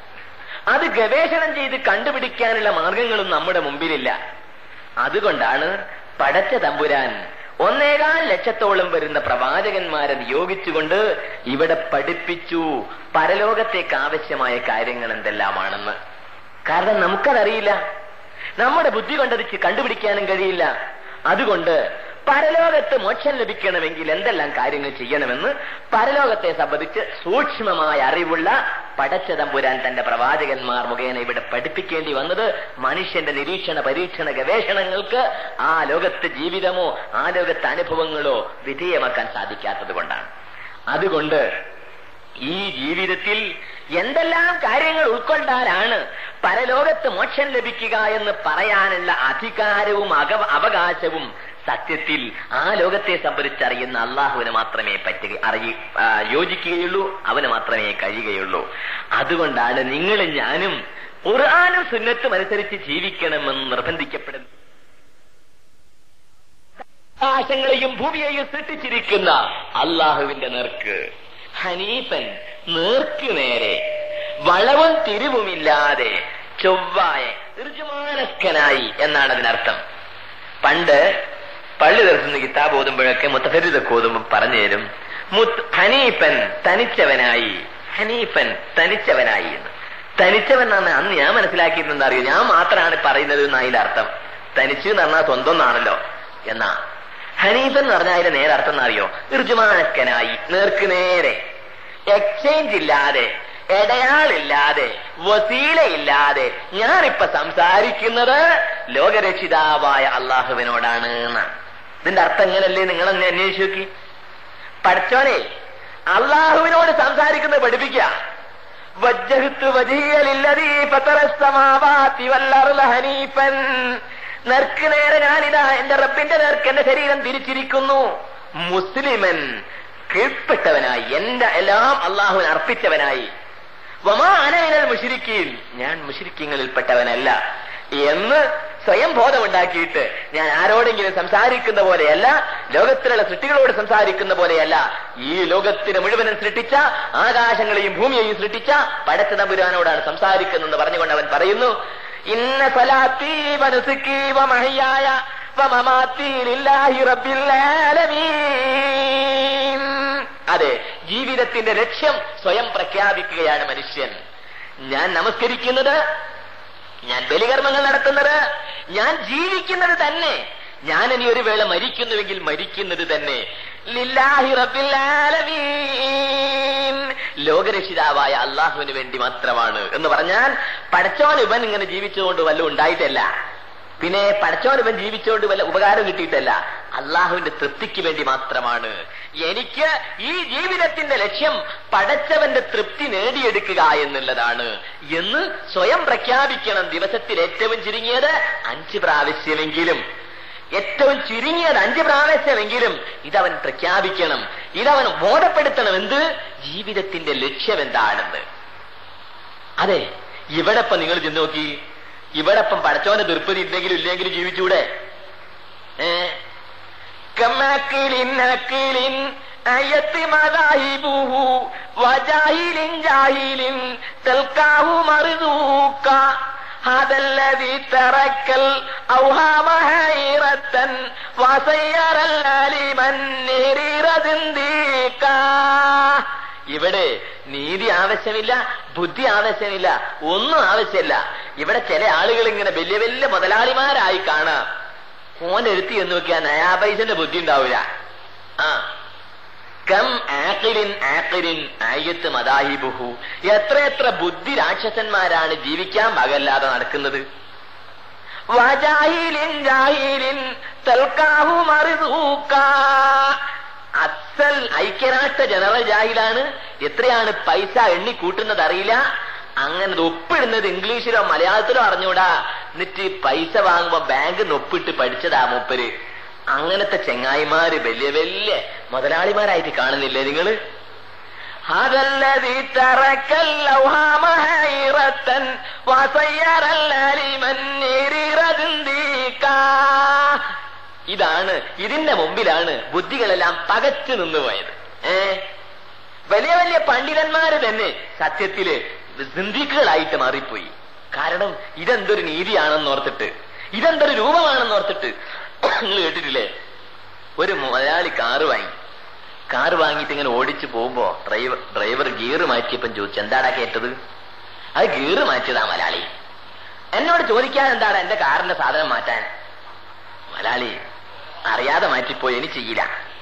അത് ഗവേഷണം ചെയ്ത് കണ്ടുപിടിക്കാനുള്ള മാർഗങ്ങളും നമ്മുടെ മുമ്പിലില്ല അതുകൊണ്ടാണ് പടച്ച തമ്പുരാൻ ഒന്നേകാൽ ലക്ഷത്തോളം വരുന്ന പ്രവാചകന്മാരെ നിയോഗിച്ചുകൊണ്ട് ഇവിടെ പഠിപ്പിച്ചു പരലോകത്തേക്ക് ആവശ്യമായ കാര്യങ്ങൾ എന്തെല്ലാമാണെന്ന് കാരണം നമുക്കതറിയില്ല നമ്മുടെ ബുദ്ധി കൊണ്ടത് കണ്ടുപിടിക്കാനും കഴിയില്ല അതുകൊണ്ട് പരലോകത്ത് മോക്ഷം ലഭിക്കണമെങ്കിൽ എന്തെല്ലാം കാര്യങ്ങൾ ചെയ്യണമെന്ന് പരലോകത്തെ സംബന്ധിച്ച് സൂക്ഷ്മമായ അറിവുള്ള പടച്ചതമ്പുരാൻ തന്റെ പ്രവാചകന്മാർ മുഖേന ഇവിടെ പഠിപ്പിക്കേണ്ടി വന്നത് മനുഷ്യന്റെ നിരീക്ഷണ പരീക്ഷണ ഗവേഷണങ്ങൾക്ക് ആ ലോകത്തെ ജീവിതമോ ആ ലോകത്തെ അനുഭവങ്ങളോ വിധേയമാക്കാൻ സാധിക്കാത്തത് കൊണ്ടാണ് അതുകൊണ്ട് ഈ ജീവിതത്തിൽ എന്തെല്ലാം കാര്യങ്ങൾ ഉൾക്കൊണ്ടാലാണ് പരലോകത്ത് മോക്ഷം ലഭിക്കുക എന്ന് പറയാനുള്ള അധികാരവും അക അവകാശവും സത്യത്തിൽ ആ ലോകത്തെ സംഭരിച്ചറിയുന്ന അള്ളാഹുവിന് മാത്രമേ പറ്റുക അറിയ ആ, യോജിക്കുകയുള്ളൂ അവന് മാത്രമേ കഴിയുകയുള്ളൂ അതുകൊണ്ടാണ് നിങ്ങളും ഞാനും ഖുർആാനും സുന്നത്തും അനുസരിച്ച് ജീവിക്കണമെന്ന് നിർബന്ധിക്കപ്പെടുന്നു ആകാശങ്ങളെയും ഭൂമിയെയും സൃഷ്ടിച്ചിരിക്കുന്ന അള്ളാഹുവിന്റെ നേർക്ക് ഹനീഫൻ നേർക്ക് നേരെ വളവും തിരിവുമില്ലാതെ ചൊവ്വായ ഋജുമാനസ്കനായി എന്നാണ് അതിനർത്ഥം പണ്ട് പള്ളി തീർത്തുന്ന കിതാബ് ഓതുമ്പോഴൊക്കെ മുത്തഫരിതൊക്കെ ഓതുമ്പോൾ പറഞ്ഞു തരും മുത്ത് ഹനീഫൻ തനിച്ചവനായി ഹനീഫൻ തനിച്ചവനായി എന്ന് തനിച്ചവൻ എന്നാണ് അന്ന് ഞാൻ മനസ്സിലാക്കിയിരുന്നെന്ന് അറിയോ ഞാൻ മാത്രമാണ് പറയുന്നത് എന്ന് അതിന്റെ അർത്ഥം തനിച്ച് എന്ന് പറഞ്ഞാൽ സ്വന്തം എന്നാണല്ലോ എന്നാ ഹനീഫൻ എന്ന് പറഞ്ഞാൽ അതിന്റെ നേരെ അർത്ഥം എന്നറിയോ ഋജുമാനക്കനായി നേർക്ക് നേരെ എക്സ്ചേഞ്ച് ഇല്ലാതെ ഇടയാളില്ലാതെ വസീലയില്ലാതെ ഞാനിപ്പൊ സംസാരിക്കുന്നത് ലോകരക്ഷിതാവായ അള്ളാഹുവിനോടാണ് എന്നാണ് ഇതിന്റെ അർത്ഥം എങ്ങനല്ലേ നിങ്ങളൊന്ന് അന്വേഷിച്ചു നോക്കി പഠിച്ചോനെ അള്ളാഹുവിനോട് സംസാരിക്കുന്നത് പഠിപ്പിക്കുക വജ്ജഹത്ത് വജീയലില്ലതീ ഫതറസ്സമാവാതി വല്ലർള ഹനീഫൻ നേർക്ക് നേരെ ഞാനിതാ എന്റെ റബ്ബിന്റെ നേർക്ക് എന്റെ ശരീരം തിരിച്ചിരിക്കുന്നു മുസ്ലിമൻ കീഴ്പ്പെട്ടവനായി എന്റെ എല്ലാം അള്ളാഹുവിന് അർപ്പിച്ചവനായി വമാ അനവിനൽ മുഷിരിക്കീൻ ഞാൻ മുഷിരിക്കങ്ങളിൽപ്പെട്ടവനല്ല എന്ന് സ്വയം ബോധമുണ്ടാക്കിയിട്ട് ഞാൻ ആരോടെങ്കിലും സംസാരിക്കുന്ന പോലെയല്ല ലോകത്തിലുള്ള സൃഷ്ടികളോട് സംസാരിക്കുന്ന പോലെയല്ല ഈ ലോകത്തിന് മുഴുവനും സൃഷ്ടിച്ച ആകാശങ്ങളെയും ഭൂമിയെയും സൃഷ്ടിച്ച പടച്ച തമ്പുരാനോടാണ് സംസാരിക്കുന്നതെന്ന് പറഞ്ഞുകൊണ്ട് അവൻ പറയുന്നു ഇന്ന സലാത്തി വനുസുക്കി വമഹിയായ വമമാത്തി ലില്ലാഹി റബ്ബിൽ ആലമീൻ അതെ ജീവിതത്തിന്റെ ലക്ഷ്യം സ്വയം പ്രഖ്യാപിക്കുകയാണ് മനുഷ്യൻ ഞാൻ നമസ്കരിക്കുന്നത് ഞാൻ ബലികർമ്മങ്ങൾ നടത്തുന്നത് ഞാൻ ജീവിക്കുന്നത് തന്നെ ഞാൻ ഇനി ഒരു വേള മരിക്കുന്നുവെങ്കിൽ മരിക്കുന്നത് തന്നെ ലില്ലാഹി റബ്ബിൽ ആലമീൻ ലോകരക്ഷിതാവായ അള്ളാഹുവിന് വേണ്ടി മാത്രമാണ് എന്ന് പറഞ്ഞാൽ പടച്ചോൻ ഇവൻ ഇങ്ങനെ ജീവിച്ചുകൊണ്ട് വല്ലതും ഉണ്ടായിട്ടല്ല പിന്നെ പടച്ചോൻ ഇവൻ ജീവിച്ചുകൊണ്ട് വല്ല ഉപകാരം കിട്ടിയിട്ടല്ല അള്ളാഹുവിന്റെ തൃപ്തിക്ക് വേണ്ടി മാത്രമാണ് എനിക്ക് ഈ ജീവിതത്തിന്റെ ലക്ഷ്യം പടച്ചവന്റെ തൃപ്തി നേടിയെടുക്കുക എന്നുള്ളതാണ് എന്ന് സ്വയം പ്രഖ്യാപിക്കണം ദിവസത്തിൽ ഏറ്റവും ചുരുങ്ങിയത് അഞ്ച് പ്രാവശ്യമെങ്കിലും ഏറ്റവും ചുരുങ്ങിയത് അഞ്ച് പ്രാവശ്യമെങ്കിലും ഇതവൻ പ്രഖ്യാപിക്കണം ഇതവൻ ബോധപ്പെടുത്തണം എന്ത് ജീവിതത്തിന്റെ ലക്ഷ്യം എന്താണെന്ന് അതെ ഇവിടെ ഇപ്പൊ നിങ്ങൾ ചെന്ന് നോക്കി ഇവിടെ ഇപ്പം പടച്ചോന്റെ ദുർപ്പതി ഇല്ലെങ്കിലും ഇല്ലെങ്കിലും ജീവിച്ചൂടെ ഏ കമാക്കിലിൻ അക്കിലിൻ അയത്തി മദാഹിബുഹു വജാഹിലിൻ ജാഹിലിൻ തൽക്കാഹു മറുതൂക്ക هذا الذي ترك الأوهام حيرة وسير العلم النرير زنديقا ഇവിടെ നീതി ആവശ്യമില്ല ബുദ്ധി ആവശ്യമില്ല ഒന്നും ആവശ്യമില്ല ഇവിടെ ചില ആളുകൾ ഇങ്ങനെ വലിയ വലിയ മുതലാളിമാരായി കാണാം ഓൻ എഴുത്തി എന്ന് നോക്കിയാൽ നയാപൈസന്റെ ബുദ്ധി ഉണ്ടാവില്ല ആ കം ആക്കിലിൻ ആക്കിലിൻ ആയത്ത് മദാഹിബുഹു എത്ര എത്ര ബുദ്ധി രാക്ഷസന്മാരാണ് ജീവിക്കാൻ പകല്ലാതെ നടക്കുന്നത് വജാഹിലിൻ ജാഹിലിൻ തൽക്കാഹു മറുതൂക്ക അസൽ ഐക്യരാഷ്ട്ര ജനറൽ ജാഹിലാണ് എത്രയാണ് പൈസ എണ്ണി കൂട്ടുന്നത് അറിയില്ല അങ്ങനെ ഇത് ഒപ്പിടുന്നത് ഇംഗ്ലീഷിലോ മലയാളത്തിലോ അറിഞ്ഞൂടാ എന്നിട്ട് പൈസ വാങ്ങുമ്പോ ബാങ്ക് ഒപ്പിട്ട് പഠിച്ചതാ മൂപ്പര് അങ്ങനത്തെ ചെങ്ങായിമാര് വലിയ വലിയ മുതലാളിമാരായിട്ട് കാണുന്നില്ലേ നിങ്ങള് هذا ترك اللوهام حيرة وسير العلم النرير زنديقا ഇതാണ് ഇതിന്റെ മുമ്പിലാണ് ബുദ്ധികളെല്ലാം പകച്ചു നിന്നുപോയത് ഏ വലിയ വലിയ പണ്ഡിതന്മാര് തന്നെ സത്യത്തില് സിന്ധിക്കുകളായിട്ട് മാറിപ്പോയി കാരണം ഇതെന്തൊരു നീതിയാണെന്ന് ഓർത്തിട്ട് ഇതെന്തൊരു രൂപമാണെന്ന് ഓർത്തിട്ട് നിങ്ങൾ കേട്ടിട്ടില്ലേ ഒരു മുതലാളി കാറ് വാങ്ങി കാറ് വാങ്ങിയിട്ട് ഇങ്ങനെ ഓടിച്ചു പോകുമ്പോ ഡ്രൈവർ ഡ്രൈവർ ഗിയർ മാറ്റിയപ്പം ചോദിച്ചു എന്താടാ കേട്ടത് അത് ഗിയർ മാറ്റിയതാ മലയാളി എന്നോട് ചോദിക്കാൻ എന്താണ് എന്റെ കാറിന്റെ സാധനം മാറ്റാൻ മലയാളി അറിയാതെ മാറ്റിപ്പോയി ഇനി ചെയ്യില്ല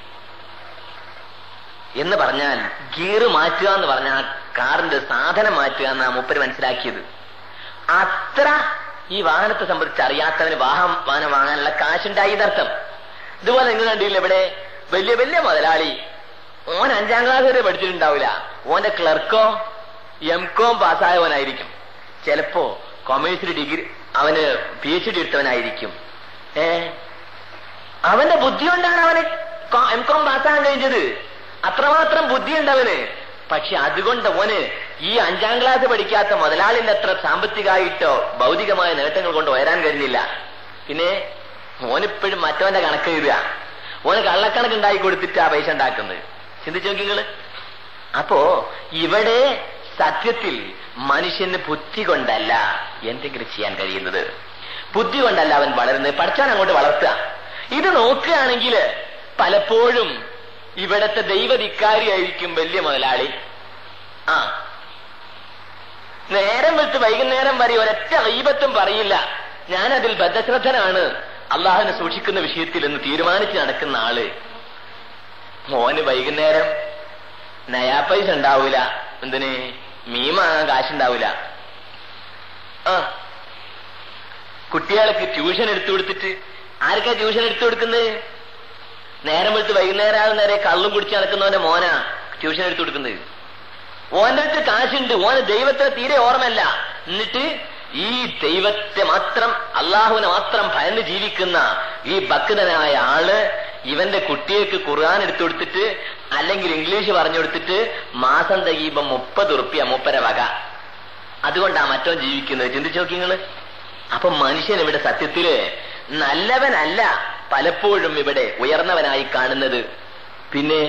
എന്ന് പറഞ്ഞാൽ ഗിയർ മാറ്റുക എന്ന് പറഞ്ഞാൽ കാറിന്റെ സാധനം മാറ്റുക എന്നാ മുപ്പര് മനസ്സിലാക്കിയത് അത്ര ഈ വാഹനത്തെ സംബന്ധിച്ച് അറിയാത്തവന് വാഹനം വാഹനം വാങ്ങാനുള്ള കാശുണ്ടായി എന്നർത്ഥം ഇതുപോലെ നിങ്ങൾ കണ്ടില്ല ഇവിടെ വലിയ വലിയ മുതലാളി ഓൻ അഞ്ചാം ക്ലാസ് വരെ പഠിച്ചിട്ടുണ്ടാവില്ല ഓന്റെ ക്ലർക്കോ എം കോം പാസ്സായവനായിരിക്കും ചിലപ്പോ കൊമേഴ്സിൽ ഡിഗ്രി അവന് പി എച്ച് ഡി എടുത്തവനായിരിക്കും ഏ അവന്റെ ബുദ്ധി കൊണ്ടാണ് അവന് എം കോം പാസ്സാകാൻ കഴിഞ്ഞത് അത്രമാത്രം ബുദ്ധിയുണ്ട് അവന് പക്ഷെ അതുകൊണ്ട് ഓന് ഈ അഞ്ചാം ക്ലാസ് പഠിക്കാത്ത മുതലാളിന്റെ അത്ര സാമ്പത്തികമായിട്ടോ ഭൗതികമായ നേട്ടങ്ങൾ കൊണ്ട് ഉയരാൻ കഴിഞ്ഞില്ല പിന്നെ ഓനിപ്പോഴും മറ്റവന്റെ കണക്ക് എഴുതുക ഓന് കള്ളക്കണക്ക് ഉണ്ടാക്കി കൊടുത്തിട്ട് ആ പൈസ ഉണ്ടാക്കുന്നത് ചിന്തിച്ചു നോക്കിങ്ങള് അപ്പോ ഇവിടെ സത്യത്തിൽ മനുഷ്യന് ബുദ്ധി കൊണ്ടല്ല എന്തെങ്കിലും ചെയ്യാൻ കഴിയുന്നത് ബുദ്ധി കൊണ്ടല്ല അവൻ വളരുന്നത് പഠിച്ചാൻ അങ്ങോട്ട് വളർത്തുക ഇത് നോക്കുകയാണെങ്കിൽ പലപ്പോഴും ഇവിടത്തെ ദൈവധിക്കാരിയായിരിക്കും വലിയ മുതലാളി ആ നേരം വെച്ച് വൈകുന്നേരം വരെ ഒരൊറ്റ റീബത്തും പറയില്ല ഞാനതിൽ ബദ്ധശ്രദ്ധനാണ് അള്ളാഹുനെ സൂക്ഷിക്കുന്ന വിഷയത്തിൽ എന്ന് തീരുമാനിച്ച് നടക്കുന്ന ആള് മോന് വൈകുന്നേരം നയാ പൈസ ഉണ്ടാവൂല എന്തിന് മീൻ വാങ്ങാൻ കാശുണ്ടാവൂല ആ കുട്ടികൾക്ക് ട്യൂഷൻ എടുത്തു കൊടുത്തിട്ട് ആർക്കാ ട്യൂഷൻ എടുത്തു കൊടുക്കുന്നത് നേരം വെളുത്ത് വൈകുന്നേരം ആകുന്ന നേരെ കള്ളും കുടിച്ച് നടക്കുന്നവന്റെ മോനാ ട്യൂഷൻ എടുത്തു കൊടുക്കുന്നത് ഓന്റെ അടുത്ത് കാശുണ്ട് ഓന് ദൈവത്തെ തീരെ ഓർമ്മല്ല എന്നിട്ട് ഈ ദൈവത്തെ മാത്രം അള്ളാഹുവിനെ മാത്രം ഭയന്ന് ജീവിക്കുന്ന ഈ ഭക്തനായ ആള് ഇവന്റെ കുട്ടികൾക്ക് ഖുർആൻ എടുത്തു കൊടുത്തിട്ട് അല്ലെങ്കിൽ ഇംഗ്ലീഷ് പറഞ്ഞു കൊടുത്തിട്ട് മാസം തികയുമ്പോ മുപ്പത് ഉറുപ്പ്യ മൂപ്പര വക അതുകൊണ്ടാ മറ്റോ ജീവിക്കുന്നത് ചിന്തിച്ചു നോക്കി നിങ്ങള് അപ്പൊ മനുഷ്യൻ ഇവിടെ സത്യത്തില് നല്ലവനല്ല പലപ്പോഴും ഇവിടെ ഉയർന്നവനായി കാണുന്നത് പിന്നെ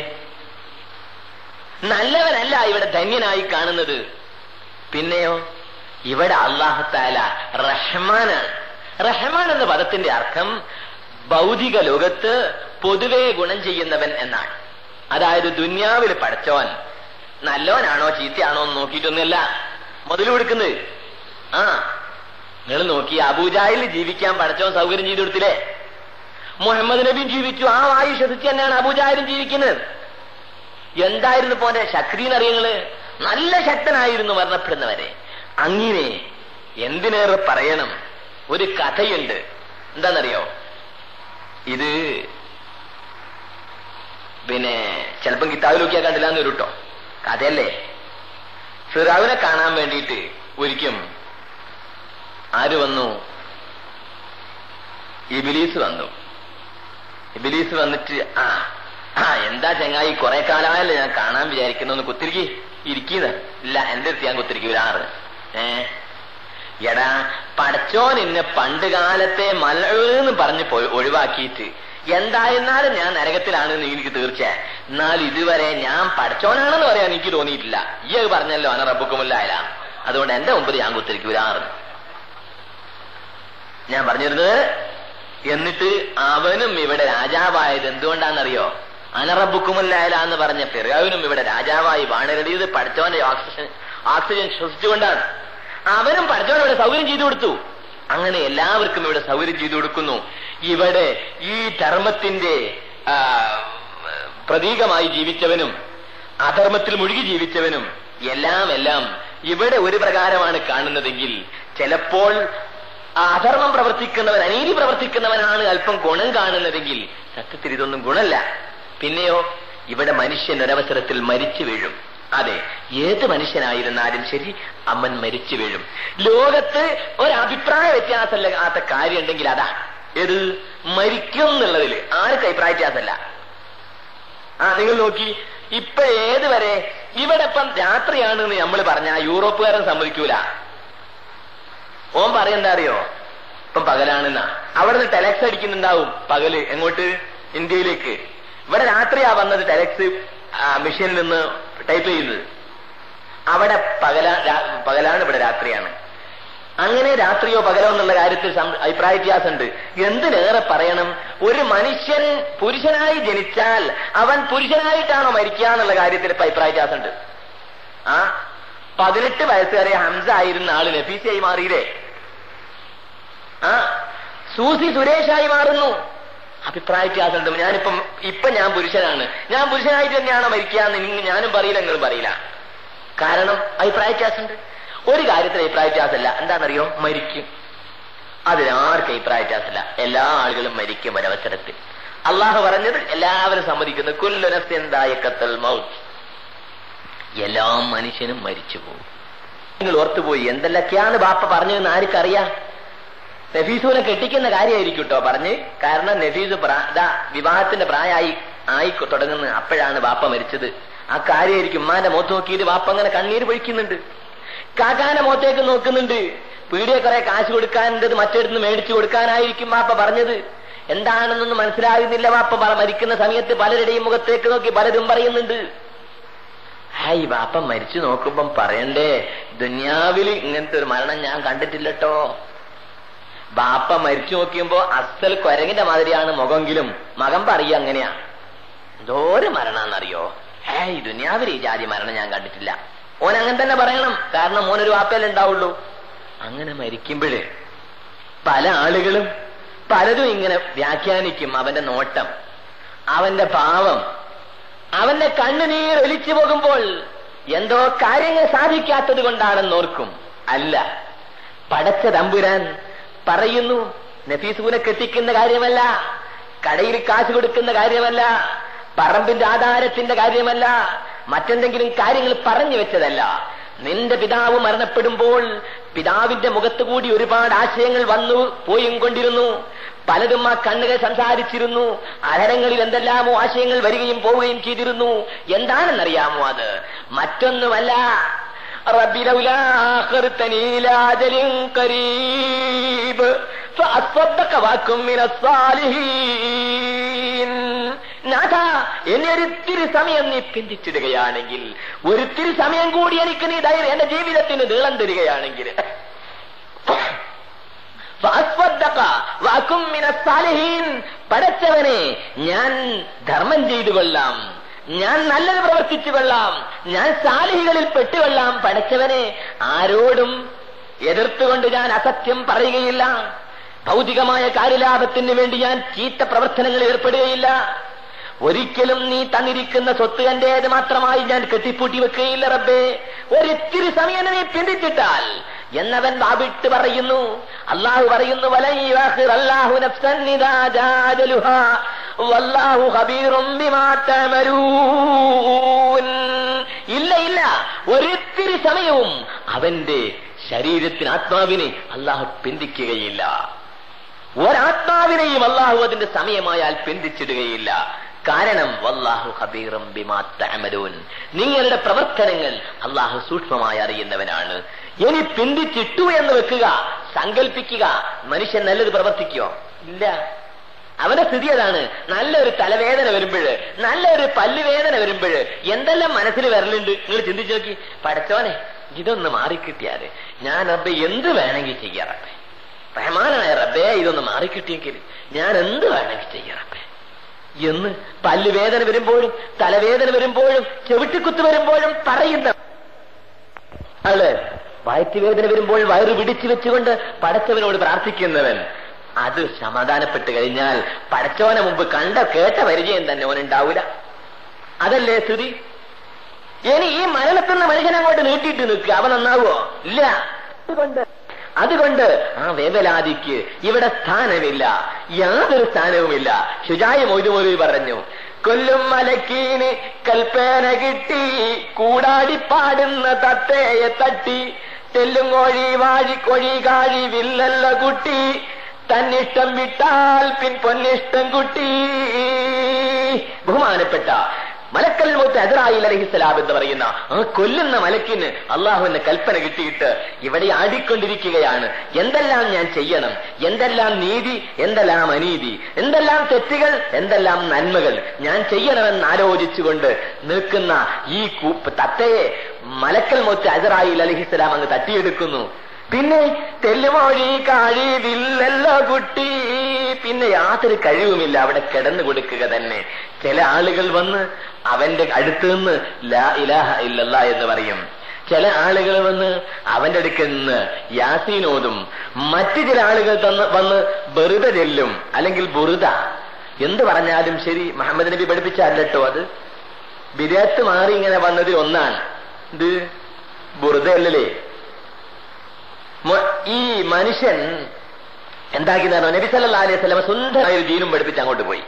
നല്ലവനല്ല ഇവിടെ ധന്യനായി കാണുന്നത് പിന്നെയോ ഇവിടെ അള്ളാഹത്താല റഹ്മാനാണ് റഹ്മാൻ എന്ന പദത്തിന്റെ അർത്ഥം ഭൗതിക ലോകത്ത് പൊതുവെ ഗുണം ചെയ്യുന്നവൻ എന്നാണ് അതായത് ദുന്യാവിൽ പഠിച്ചവൻ നല്ലവനാണോ ചീത്തയാണോ എന്ന് നോക്കിയിട്ടൊന്നുമല്ല മുതൽ കൊടുക്കുന്നത് ആ നിങ്ങൾ നോക്കി അബൂജാഹിൽ ജീവിക്കാൻ പഠിച്ചവൻ സൗകര്യം ചെയ്തു കൊടുത്തില്ലേ മുഹമ്മദ് നബിയും ജീവിച്ചു ആ വായു ശ്വസിച്ച് തന്നെയാണ് അബൂജാഹിലും ജീവിക്കുന്നത് എന്തായിരുന്നു പോന്റെ ശക്തി എന്നറിയങ്ങള് നല്ല ശക്തനായിരുന്നു മരണപ്പെടുന്നവരെ അങ്ങനെ എന്തിനേറെ പറയണം ഒരു കഥയുണ്ട് എന്താണെന്നറിയോ ഇത് പിന്നെ ചിലപ്പം കിതാബിൽ നോക്കിയാൽ കണ്ടില്ല എന്ന് കേട്ടോ കഥയല്ലേ ഫിറാവിനെ കാണാൻ വേണ്ടിയിട്ട് ഒരിക്കും ആര് വന്നു ഇബിലീസ് വന്നു ഇബിലീസ് വന്നിട്ട് ആ ആ എന്താ ചങ്ങായി കുറെ കാലമായല്ലേ ഞാൻ കാണാൻ വിചാരിക്കുന്നു ഒന്ന് കുത്തിരിക്കി ഇരിക്കുന്ന ഇല്ല എന്റെ അടുത്ത് ഞാൻ കുത്തിരിക്കൂലാറ് ഏ എടാ പടച്ചോൻ എന്നെ പണ്ട് കാലത്തെ മലന്ന് പറഞ്ഞ് പോയി ഒഴിവാക്കിയിട്ട് എന്തായിരുന്നാലും ഞാൻ നരകത്തിലാണെന്ന് എനിക്ക് തീർച്ച എന്നാൽ ഇതുവരെ ഞാൻ പഠിച്ചോനാണെന്ന് പറയാൻ എനിക്ക് തോന്നിയിട്ടില്ല ഈ അത് പറഞ്ഞല്ലോ അന റബ്ബുക്കുമില്ലായ അതുകൊണ്ട് എന്റെ മുമ്പിൽ ഞാൻ കുത്തിരിക്കൂലാറ് ഞാൻ പറഞ്ഞിരുന്നത് എന്നിട്ട് അവനും ഇവിടെ രാജാവായത് എന്തുകൊണ്ടാണെന്നറിയോ അനറബുക്കുമല്ലായ എന്ന് പറഞ്ഞ ഫിറാവിനും ഇവിടെ രാജാവായി വാണരടിയത് പഠിച്ചവന്റെ ഓക്സിജൻ ഓക്സിജൻ ശ്വസിച്ചുകൊണ്ടാണ് അവനും പഠിച്ചവൻ ഇവിടെ സൗകര്യം ചെയ്തു കൊടുത്തു അങ്ങനെ എല്ലാവർക്കും ഇവിടെ സൗകര്യം ചെയ്തു കൊടുക്കുന്നു ഇവിടെ ഈ ധർമ്മത്തിന്റെ ആ, പ്രതീകമായി ജീവിച്ചവനും അധർമ്മത്തിൽ മുഴുകി ജീവിച്ചവനും എല്ലാം എല്ലാം ഇവിടെ ഒരു പ്രകാരമാണ് കാണുന്നതെങ്കിൽ ചിലപ്പോൾ ആ അധർമ്മം പ്രവർത്തിക്കുന്നവൻ അനീതി പ്രവർത്തിക്കുന്നവനാണ് അല്പം ഗുണം കാണുന്നതെങ്കിൽ സത്യത്തിൽ ഇതൊന്നും ഗുണമല്ല പിന്നെയോ ഇവിടെ മനുഷ്യൻ ഒരവസരത്തിൽ മരിച്ചു വീഴും അതെ ഏത് മനുഷ്യനായിരുന്നാലും ശരി അവൻ മരിച്ചു വീഴും ലോകത്ത് ഒരഭിപ്രായ വ്യത്യാസമില്ലാത്ത കാര്യം ഉണ്ടെങ്കിൽ അതാണ് ഏത് മരിക്കും എന്നുള്ളതിൽ ആർക്കും അഭിപ്രായ വ്യത്യാസമല്ല ആ നിങ്ങൾ നോക്കി ഇപ്പൊ ഏതുവരെ ഇവിടെ ഇപ്പം രാത്രിയാണെന്ന് നമ്മൾ പറഞ്ഞ യൂറോപ്പുകാരൻ സമ്മതിക്കൂല ഓൻ പറയെന്താ അറിയോ ഇപ്പം പകലാണെന്നാ അവിടെ നിന്ന് ടെലക്സ് അടിക്കുന്നുണ്ടാവും പകല് എങ്ങോട്ട് ഇന്ത്യയിലേക്ക് ഇവിടെ രാത്രിയാ വന്നത് ടെലക്സ് മെഷീനിൽ നിന്ന് ടൈപ്പ് ചെയ്യുന്നത് അവിടെ പകല രാ- പകലാണ് ഇവിടെ രാത്രിയാണ് അങ്ങനെ രാത്രിയോ പകലോ എന്നുള്ള കാര്യത്തിൽ സം- അഭിപ്രായ വ്യത്യാസമുണ്ട് എന്തിനേറെ പറയണം ഒരു മനുഷ്യൻ പുരുഷനായി ജനിച്ചാൽ അവൻ പുരുഷനായിട്ടാണോ മരിക്കുക എന്നുള്ള കാര്യത്തിൽ ഇപ്പൊ അഭിപ്രായ വ്യത്യാസമുണ്ട് ആ പതിനെട്ട് വയസ്സുകാരെ ഹംസ ആയിരുന്ന ആള് നഫീസായി മാറിയില്ലേ ആ സൂസി സുരേഷായി മാറുന്നു അഭിപ്രായ വ്യത്യാസമുണ്ട് ഞാനിപ്പം ഇപ്പൊ ഞാൻ പുരുഷനാണ് ഞാൻ പുരുഷനായിട്ട് തന്നെയാണോ മരിക്കുക എന്ന് നിങ്ങൾ ഞാനും പറയില്ല നിങ്ങളും പറയില്ല കാരണം അഭിപ്രായ വ്യത്യാസമുണ്ട് ഒരു കാര്യത്തിൽ അഭിപ്രായ വ്യത്യാസമല്ല എന്താണെന്നറിയോ മരിക്കും അതിനാർക്കും അഭിപ്രായ വ്യത്യാസമില്ല എല്ലാ ആളുകളും മരിക്കും ഒരവസരത്തിൽ അള്ളാഹു പറഞ്ഞത് എല്ലാവരും സമ്മതിക്കുന്നു കുല്ലുനസ്യന്തായ കത്തൽ മൗത്ത് എല്ലാ മനുഷ്യനും മരിച്ചു പോകും നിങ്ങൾ ഓർത്തുപോയി എന്തെല്ലാക്കെയാണ് ബാപ്പ പറഞ്ഞതെന്ന് ആർക്കറിയാം നഫീസുവിനെ കെട്ടിക്കുന്ന കാര്യമായിരിക്കും കേട്ടോ പറഞ്ഞ് കാരണം നഫീസ് പ്രാ- ദാ വിവാഹത്തിന്റെ പ്രായമായി ആയി തുടങ്ങുന്നു അപ്പോഴാണ് വാപ്പ മരിച്ചത് ആ കാര്യമായിരിക്കും ഉമ്മാന്റെ മുഖത്ത് നോക്കിയിട്ട് വാപ്പ അങ്ങനെ കണ്ണീര് പൊഴിക്കുന്നുണ്ട് കാക്കാന്റെ മുഖത്തേക്ക് നോക്കുന്നുണ്ട് പീടിയെ കുറെ കാശ് കൊടുക്കാനുണ്ടത് മറ്റെടുത്ത് മേടിച്ചു കൊടുക്കാനായിരിക്കും വാപ്പ പറഞ്ഞത് എന്താണെന്നൊന്നും മനസ്സിലാകുന്നില്ല വാപ്പ പറ- മരിക്കുന്ന സമയത്ത് പലരുടെയും മുഖത്തേക്ക് നോക്കി പലരും പറയുന്നുണ്ട് ഹായ് വാപ്പ മരിച്ചു നോക്കുമ്പം പറയണ്ടേ ദുന്യാവിൽ ഇങ്ങനത്തെ ഒരു മരണം ഞാൻ കണ്ടിട്ടില്ലട്ടോ ബാപ്പ മരിച്ചു നോക്കിയുമ്പോ അസൽ കൊരങ്ങിന്റെ മാതിരിയാണ് മുഖമെങ്കിലും മകൻ പറയുക അങ്ങനെയാ എന്തോരം മരണാന്നറിയോ ഏയ് ദുനിയാവിൽ ഈ ജാതി മരണം ഞാൻ കണ്ടിട്ടില്ല ഓൻ അങ്ങനെ തന്നെ പറയണം കാരണം മോനൊരു വാപ്പയല്ലേ ഉണ്ടാവുള്ളൂ അങ്ങനെ മരിക്കുമ്പോഴ് പല ആളുകളും പലതും ഇങ്ങനെ വ്യാഖ്യാനിക്കും അവന്റെ നോട്ടം അവന്റെ പാവം അവന്റെ കണ്ണുനീർ ഒലിച്ചു പോകുമ്പോൾ എന്തോ കാര്യങ്ങൾ സാധിക്കാത്തത് കൊണ്ടാണെന്ന് ഓർക്കും അല്ല പടച്ച തമ്പുരാൻ പറയുന്നു നഫീസൂനെ കെട്ടിക്കുന്ന കാര്യമല്ല കടയിൽ കാശ് കൊടുക്കുന്ന കാര്യമല്ല പറമ്പിന്റെ ആധാരത്തിന്റെ കാര്യമല്ല മറ്റെന്തെങ്കിലും കാര്യങ്ങൾ പറഞ്ഞു വെച്ചതല്ല നിന്റെ പിതാവ് മരണപ്പെടുമ്പോൾ പിതാവിന്റെ മുഖത്ത് കൂടി ഒരുപാട് ആശയങ്ങൾ വന്നു പോയും കൊണ്ടിരുന്നു പലതും ആ കണ്ണുകൾ സംസാരിച്ചിരുന്നു അഹരങ്ങളിൽ എന്തെല്ലാമോ ആശയങ്ങൾ വരികയും പോവുകയും ചെയ്തിരുന്നു എന്താണെന്നറിയാമോ അത് മറ്റൊന്നുമല്ല رب لولا أخرتني إلى أجل قريب فأصدق وأكن من الصالحين നാഥ എന്നെ ഒരിത്തിരി സമയം നീ പിന്തിച്ചിടുകയാണെങ്കിൽ ഒരിത്തിരി സമയം കൂടി എനിക്ക് നീ ധൈര്യം എന്റെ ജീവിതത്തിന് നീളം തരികയാണെങ്കിൽ ഫഅസ്വദ്ദഖ വഅകും മിനസ് സാലിഹീൻ. പടച്ചവനെ ഞാൻ ധർമ്മം ചെയ്തു കൊള്ളാം ഞാൻ നല്ലത് പ്രവർത്തിച്ചു കൊള്ളാം ഞാൻ സാലിഹികളിൽ പെട്ടുകൊള്ളാം പടച്ചവനെ ആരോടും എതിർത്തുകൊണ്ട് ഞാൻ അസത്യം പറയുകയില്ല ഭൗതികമായ കാര്യലാഭത്തിന് വേണ്ടി ഞാൻ ചീത്ത പ്രവർത്തനങ്ങളിൽ ഏർപ്പെടുകയില്ല ഒരിക്കലും നീ തന്നിരിക്കുന്ന സ്വത്ത് എന്റേത് മാത്രമായി ഞാൻ കെട്ടിപ്പൂട്ടി വെക്കുകയില്ല റബ്ബേ ഒരിത്തിരി സമയം നീ പിന്തിച്ചിട്ടാൽ എന്നവൻ വാവിട്ട് പറയുന്നു അള്ളാഹു പറയുന്നു വലൻ യുഅഖിർ അല്ലാഹു നഫ്സൻ ഇദാ ജാ അജലുഹാ വല്ലാഹു ഖബീറും ബിമാ തഅമലൂൻ ഇല്ല ഇല്ല ഒരിത്തിരി സമയവും അവന്റെ ശരീരത്തിന് ആത്മാവിനെ അള്ളാഹു പിന്തിക്കുകയില്ല ഒരാത്മാവിനെയും അള്ളാഹു അതിന്റെ സമയമായാൽ പിന്തിച്ചിടുകയില്ല കാരണം വല്ലാഹു ഖബീറും ബിമാ തഅമലൂൻ നിങ്ങളുടെ പ്രവർത്തനങ്ങൾ അള്ളാഹു സൂക്ഷ്മമായി അറിയുന്നവനാണ് ഇനി പിന്തിച്ചിട്ടു എന്ന് വെക്കുക സങ്കല്പിക്കുക മനുഷ്യൻ നല്ലത് പ്രവർത്തിക്കോ ഇല്ല അവന്റെ സ്ഥിതി അതാണ് നല്ലൊരു തലവേദന വരുമ്പോഴ് നല്ലൊരു പല്ലുവേദന വരുമ്പോഴ് എന്തെല്ലാം മനസ്സിൽ വരലുണ്ട് നിങ്ങൾ ചിന്തിച്ചു നോക്കി പഠിച്ചോനെ ഇതൊന്ന് മാറിക്കിട്ടിയാല് ഞാൻ റബ്ബെ എന്ത് വേണമെങ്കിൽ ചെയ്യാം റബ്ബെ റഹ്മാനായ റബ്ബേ ഇതൊന്ന് മാറിക്കിട്ടിയെങ്കിൽ ഞാൻ എന്ത് വേണമെങ്കിൽ ചെയ്യാം റബ്ബെ എന്ന് പല്ലുവേദന വരുമ്പോഴും തലവേദന വരുമ്പോഴും ചെവിട്ടിക്കുത്ത് വരുമ്പോഴും പറയുന്ന ആള് വയറ്റുവേദന വരുമ്പോൾ വയറ് പിടിച്ചു വെച്ചുകൊണ്ട് പടച്ചവനോട് പ്രാർത്ഥിക്കുന്നവൻ അത് സമാധാനപ്പെട്ട് കഴിഞ്ഞാൽ പടച്ചവനെ മുമ്പ് കണ്ട കേട്ട പരിചയം തന്നെ ഓനുണ്ടാവൂല അതല്ലേ സ്ഥിതി ഇനി ഈ മരണത്തുന്ന മനുഷ്യൻ അങ്ങോട്ട് നീട്ടിയിട്ട് നിൽക്കുക അവൻ നന്നാവോ ഇല്ല അതുകൊണ്ട് അതുകൊണ്ട് ആ വേവലാതിക്ക് ഇവിടെ സ്ഥാനമില്ല യാതൊരു സ്ഥാനവുമില്ല ശുചായ മൊയ്തുമൊഴി പറഞ്ഞു കൊല്ലും മലക്കീന് കൽപ്പന കിട്ടി കൂടാടി പാടുന്ന തത്തയെ തട്ടി തെല്ലും കോഴി വാഴി കൊഴി കാഴി വില്ലല്ല കുട്ടി തന്നിഷ്ടം വിട്ടാൽ പിൻ പൊന്നിഷ്ടം കുട്ടി ബഹുമാനപ്പെട്ട മലക്കൽ മൂത്ത് അസറായിൽ അലഹിസ്സലാം എന്ന് പറയുന്ന ആ കൊല്ലുന്ന മലക്കിന് അള്ളാഹുവിന്റെ കൽപ്പന കിട്ടിയിട്ട് ഇവിടെ ആടിക്കൊണ്ടിരിക്കുകയാണ് എന്തെല്ലാം ഞാൻ ചെയ്യണം എന്തെല്ലാം നീതി എന്തെല്ലാം അനീതി എന്തെല്ലാം തെറ്റുകൾ എന്തെല്ലാം നന്മകൾ ഞാൻ ചെയ്യണമെന്ന് ആലോചിച്ചുകൊണ്ട് നിൽക്കുന്ന ഈ കൂപ്പ് തത്തയെ മലക്കൽ മൂത്ത് അസറായിൽ അലഹിസ്സലാം അങ്ങ് തട്ടിയെടുക്കുന്നു പിന്നെ തെല്ലുമൊഴി കഴിവില്ലല്ല കുട്ടി പിന്നെ യാതൊരു കഴിവുമില്ല അവിടെ കിടന്നു കൊടുക്കുക തന്നെ ചില ആളുകൾ വന്ന് അവന്റെ അടുത്ത് നിന്ന് ലാ ഇലാഹ ഇല്ലല്ല എന്ന് പറയും ചില ആളുകൾ വന്ന് അവന്റെ അടുക്കൽ നിന്ന് യാസീനോതും മറ്റു ചില ആളുകൾ തന്ന് വന്ന് ബെറുത ചെല്ലും അല്ലെങ്കിൽ ബുറുത എന്ത് പറഞ്ഞാലും ശരി മുഹമ്മദ് നബി പഠിപ്പിച്ചല്ലോ അത് ബിരാത്ത് മാറി ഇങ്ങനെ വന്നതിൽ ഒന്നാണ് ഇത് ബുറുത അല്ലല്ലേ മൊ- ഈ മനുഷ്യൻ എന്താക്കി നബി സല്ലാ അലൈഹി സ്വലമ സ്വന്തമായ ഒരു ജീനും പഠിപ്പിച്ച് അങ്ങോട്ട് പോയി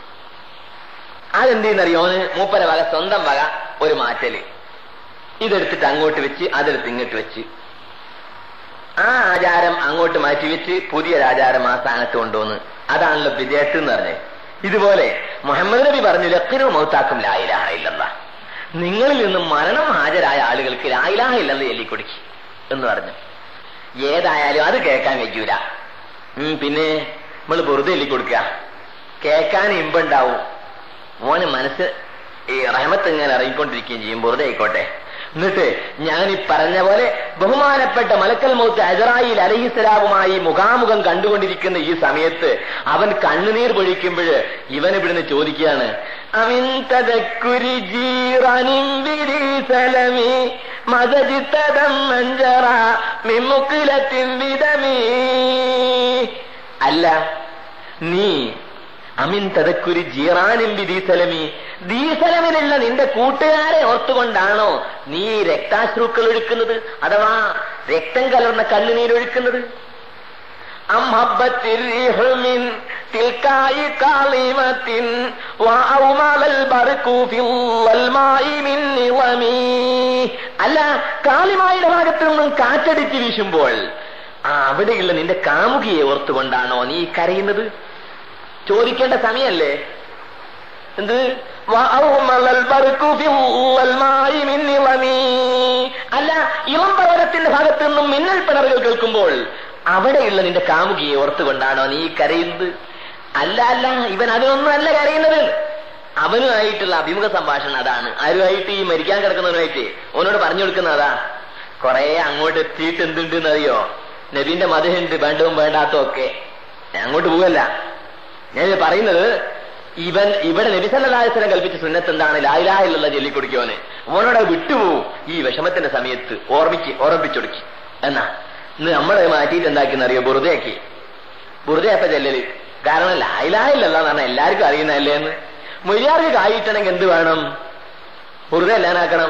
അതെന്ത് ചെയ്യുന്നറിയോ അവന് മൂപ്പര വക സ്വന്തം വക ഒരു മാറ്റല് ഇതെടുത്തിട്ട് അങ്ങോട്ട് വെച്ച് അതെടുത്ത് ഇങ്ങോട്ട് വെച്ച് ആ ആചാരം അങ്ങോട്ട് മാറ്റിവെച്ച് പുതിയൊരാചാരം ആ സ്ഥാനത്ത് കൊണ്ടുവന്ന് അതാണല്ലോ വിദേശത്ത് എന്ന് പറഞ്ഞത് ഇതുപോലെ മുഹമ്മദ് നബി പറഞ്ഞു ലക്കിനോ മൗത്താക്കും ലായിലാഹ ഇല്ലല്ല നിങ്ങളിൽ നിന്നും മരണം ഹാജരായ ആളുകൾക്ക് ലായിലാഹ ഇല്ലെന്ന് ചൊല്ലിക്കൊടുക്കി എന്ന് പറഞ്ഞു ഏതായാലും അത് കേൾക്കാൻ വയ്ക്കൂല ഉം, പിന്നെ നമ്മൾ വെറുതെ എല്ലിക്കൊടുക്കുക കേൾക്കാൻ ഇമ്പുണ്ടാവും മോന് മനസ്സ് ഈ റഹമത്ത് ഇങ്ങനെ ഇറങ്ങിക്കൊണ്ടിരിക്കുകയും ചെയ്യും വെറുതെ ആയിക്കോട്ടെ എന്നിട്ട് ഞാൻ ഈ പറഞ്ഞ പോലെ ബഹുമാനപ്പെട്ട മലക്കൽ മൗത്ത് അജറായിൽ അലഹിസ്സലാമുമായി മുഖാമുഖം കണ്ടുകൊണ്ടിരിക്കുന്ന ഈ സമയത്ത് അവൻ കണ്ണുനീർ പൊഴിക്കുമ്പോൾ ഇവൻ ഇവിടുന്ന് ചോദിക്കുകയാണ് അമിൻ തദക്കുരി ജീറാനിൻ ബിരി സലമി മദജിത്തദം മഞ്ചറ മിമ്മുക്കിലത്തിൻ വിതമീ അല്ല നീ അമിൻ തതക്കുരി ജീറാനും ദീസലമി ദീസലമിലുള്ള നിന്റെ കൂട്ടുകാരെ ഓർത്തുകൊണ്ടാണോ നീ രക്താശ്രുക്കൾ ഒഴുക്കുന്നത് അഥവാ രക്തം കലർന്ന കണ്ണുനീരൊഴുക്കുന്നത് أم هبت الريح من تلكاء كاظمة وأومل البرق في الظلماء من نظمي അല്ല കാളിമായുടെ ഭാഗത്ത് നിന്നും കാറ്റടിച്ച് വീശുമ്പോൾ ആ അവിടെയുള്ള നിന്റെ കാമുകിയെ ഓർത്തുകൊണ്ടാണോ നീ കരയുന്നത് ചോദിക്കേണ്ട സമയല്ലേ എന്ത് വഅൗമലൽ ബർഖു ഫിൽ വൽമായി മിൻ നിളമി. അല്ല ഇളം പർവ്വതത്തിന്റെ ഭാഗത്ത് നിന്നും മിന്നൽ പിണറുകൾ കേൾക്കുമ്പോൾ അവിടെയുള്ള നിന്റെ കാമുകിയെ ഓർത്തുകൊണ്ടാണോ നീ കരയുന്നത് അല്ല അല്ല ഇവൻ അതിനൊന്നും അല്ല കരയുന്നത് അവനുമായിട്ടുള്ള അഭിമുഖ സംഭാഷണം അതാണ് ആരുമായിട്ട് ഈ മരിക്കാൻ കിടക്കുന്നവനുമായിട്ട് അവനോട് പറഞ്ഞു കൊടുക്കുന്നതാ കുറെ അങ്ങോട്ട് എത്തിയിട്ട് എന്തുണ്ട് എന്നറിയോ നബീന്റെ മതമുണ്ട് വേണ്ടവും വേണ്ടാത്തതും ഒക്കെ ഞാൻ അങ്ങോട്ട് പോവല്ല ഞാൻ പറയുന്നത് ഇവൻ ഇവിടെ നബിസല്ലാസ്ലം കൽപ്പിച്ച സുന്നത്ത് എന്താണ് ലായിലാഹിലുള്ള ചൊല്ലിക്കൊടുക്കോന് ഓനോട് അത് വിട്ടുപോകും ഈ വിഷമത്തിന്റെ സമയത്ത് ഓർമ്മിക്ക് ഓർമ്മിപ്പിച്ചൊടുക്കി എന്നാ ഇന്ന് നമ്മളെ മാറ്റിയിട്ട് എന്താക്കിയെന്നറിയോ ബുറുദയാക്കി ബുറുദയപ്പ ചെല്ലല് കാരണം ലായിലാഹില്ലല്ല എന്ന് പറഞ്ഞാൽ എല്ലാവർക്കും അറിയുന്നതല്ലേ എന്ന് മൊഴിയാർക്ക് കായിട്ടണമെങ്കിൽ എന്ത് വേണം ബുറുദ എല്ലാനാക്കണം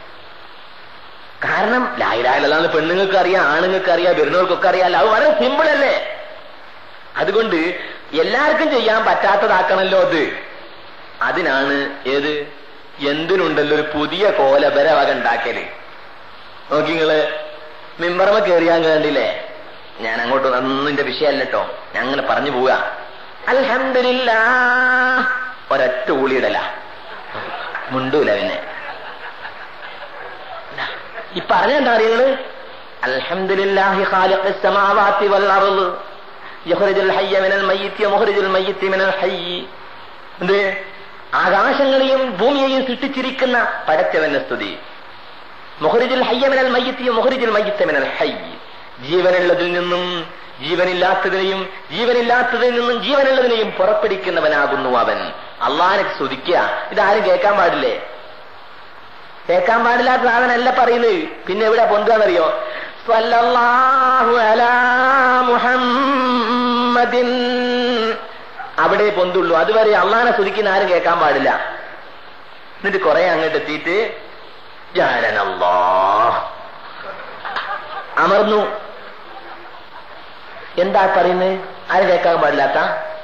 കാരണം ലായിലാഹില്ലെന്ന് പെണ്ണുങ്ങൾക്ക് അറിയാം ആണുങ്ങൾക്ക് അറിയാം വരുന്നവർക്കൊക്കെ അറിയാം അത് വളരെ സിമ്പിൾ അല്ലേ അതുകൊണ്ട് എല്ലാവർക്കും ചെയ്യാൻ പറ്റാത്തതാക്കണല്ലോ അത് അതിനാണ് ഏത് എന്തിനുണ്ടല്ലോ ഒരു പുതിയ കോലബര വക ഉണ്ടാക്കല് നോക്കി നിങ്ങള് മിമ്പറമ കയറിയാൻ കണ്ടില്ലേ ഞാൻ അങ്ങോട്ട് ഒന്നും എന്റെ വിഷയമല്ല കേട്ടോ ഞാൻ അങ്ങനെ പറഞ്ഞു പോവുക അൽഹമില്ല ഒരൊറ്റ ഊളിയിടല മുണ്ടൂല പിന്നെ ഈ പറഞ്ഞ എന്താ അറിയുന്നത് അൽഹംദുലില്ലാഹി ഖാലിഖിസ് സമാവാതി വൽ അർള് യഖ്റുജുൽ ഹയ്യ മിനൽ മയ്യിത്തി വമുഖ്റിജുൽ മയ്യിത്തി മിനൽ ഹയ്യ് എന്ത് ആകാശങ്ങളെയും ഭൂമിയെയും സൃഷ്ടിച്ചിരിക്കുന്ന പടച്ചവന്റെ സ്തുതി മുഖറിജുൽ ഹയ്യ മിനൽ മയ്യിത്തി മുഖറിജുൽ മയ്യിത്ത മിനൽ ഹയ്യ് ജീവനുള്ളതിൽ നിന്നും ജീവനില്ലാത്തതിനെയും ജീവനില്ലാത്തതിൽ നിന്നും ജീവനുള്ളതിനെയും പുറപ്പെടുവിക്കുന്നവനാകുന്നു അവൻ അള്ളാഹിനെ സ്തുതിക്കുക ഇതാരും കേൾക്കാൻ പാടില്ലേ കേൾക്കാൻ പാടില്ലാത്ത സാധനമല്ല പറയുന്നത് പിന്നെ എവിടെ പൊന്തുകയെന്നറിയോ സ്വല്ലല്ലാഹു അലാ മുഹമ്മദിൻ അവിടെ പൊന്തുള്ളൂ അതുവരെ അള്ളാനെ സ്തുതിക്കുന്ന ആരും കേൾക്കാൻ പാടില്ല എന്നിട്ട് കുറെ അങ്ങോട്ട് എത്തിയിട്ട് ജാലനല്ലാ അമർന്നു എന്താ പറയുന്നത് ആരും കേൾക്കാൻ പാടില്ലാത്ത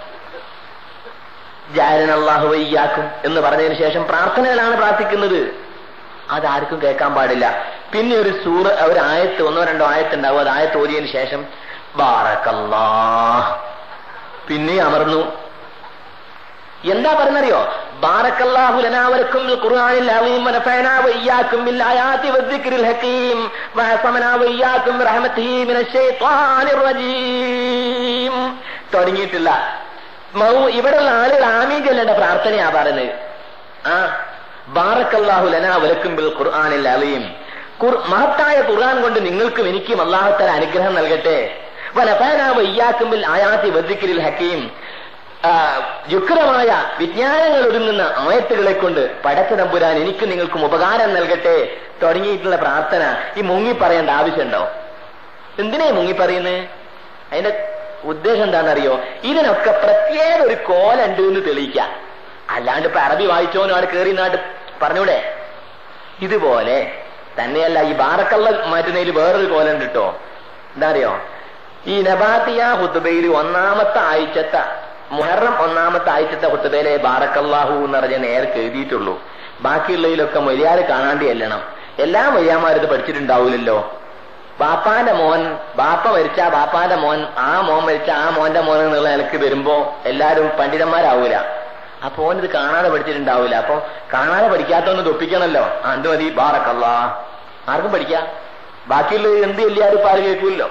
ജാലനല്ലാഹു വയ്യാക്കും എന്ന് പറഞ്ഞതിന് ശേഷം പ്രാർത്ഥനകളാണ് പ്രാർത്ഥിക്കുന്നത് അതാർക്കും കേൾക്കാൻ പാടില്ല പിന്നെ ഒരു സൂറ ഒരു ആയത്ത് ഒന്നോ രണ്ടോ ആയത്ത് ഉണ്ടാവും അത് ആയത്ത് ഓതിയതിനു ശേഷം ബാറക്കല്ലാ പിന്നെ അമർന്നു എന്താ പറഞ്ഞറിയോ ബാറക്കല്ലാഹു ലനാവലക്കും ഖുർആനിൽ അലീം വനഫഅനാ വഇയ്യാക്കും ബിൽ ആയാതി വദ്ദിക്രിൽ ഹകീം വഅസമനാ വഇയ്യാക്കും ബിറഹ്മതിഹി മിനശ് ശൈത്വാനിർ റജീം തുടങ്ങിയിട്ടില്ല മൗ ഇവിടെയുള്ള ആളുകൾ ആമീൻ ചൊല്ലേണ്ട പ്രാർത്ഥനയാ പറയുന്നത് ആ ബാറക്കല്ലാഹു ലനാ വലക്കും ബിൽ ഖുർആനിൽ അലീം ഖുർ- മഹത്തായ ഖുർആൻ കൊണ്ട് നിങ്ങൾക്കും എനിക്കും അള്ളാഹുത്തല അനുഗ്രഹം നൽകട്ടെ വനഫഅനാ വഇയ്യാക്കും ബിൽ ആയാതി വദ്ദിക്രിൽ ഹകീം ആ, യുക്തമായ വിജ്ഞാനങ്ങൾ ഒരുങ്ങുന്ന ആയത്തുകളെ കൊണ്ട് പടച്ച തമ്പുരാൻ എനിക്കും നിങ്ങൾക്കും ഉപകാരം നൽകട്ടെ തുടങ്ങിയിട്ടുള്ള പ്രാർത്ഥന ഈ മുങ്ങി പറയേണ്ട ആവശ്യമുണ്ടോ എന്തിനാ ഈ മുങ്ങി പറയുന്നത് അതിന്റെ ഉദ്ദേശം എന്താണെന്നറിയോ ഇതിനൊക്കെ പ്രത്യേക ഒരു കോലുണ്ട് എന്ന് തെളിയിക്കാം അല്ലാണ്ട് ഇപ്പൊ അറബി വായിച്ചോനും അവിടെ കയറി നാട്ട് പറഞ്ഞൂടെ ഇതുപോലെ തന്നെയല്ല ഈ ബാറക്കള്ള മാറ്റുന്നതിൽ വേറൊരു കോലുണ്ട് കേട്ടോ എന്താ അറിയോ ഈ നബാത്തിയ ഹുത്തുബയിൽ ഒന്നാമത്തെ ആഴ്ചത്തെ മുഹറം ഒന്നാമത്തെ ആഴ്ചത്തെ ഹുത്തുബയിലെ ബാറക്കല്ലാഹു എന്ന് പറഞ്ഞ നേർക്ക് എഴുതിയിട്ടുള്ളൂ ബാക്കിയുള്ളതിലൊക്കെ മര്യാദ കാണാണ്ടി ചെല്ലണം എല്ലാ മര്യാദമാരും ഇത് പഠിച്ചിട്ടുണ്ടാവില്ലല്ലോ ബാപ്പാന്റെ മോൻ ബാപ്പ മരിച്ച ബാപ്പാന്റെ മോൻ ആ മോൻ മരിച്ച ആ മോന്റെ മോൻ എന്നുള്ള നിലക്ക് വരുമ്പോ എല്ലാരും പണ്ഡിതന്മാരാവൂല അപ്പൊ ഓനിത് കാണാതെ പഠിച്ചിട്ടുണ്ടാവൂല അപ്പൊ കാണാതെ പഠിക്കാത്തൊന്ന് തൊപ്പിക്കണല്ലോ ആ എന്ത് മതി ബാറക്കല്ല ആർക്കും പഠിക്കാം ബാക്കിയുള്ള എന്ത് എല്ലാവരും ഇപ്പൊ ആരും കേൾക്കൂല്ലോ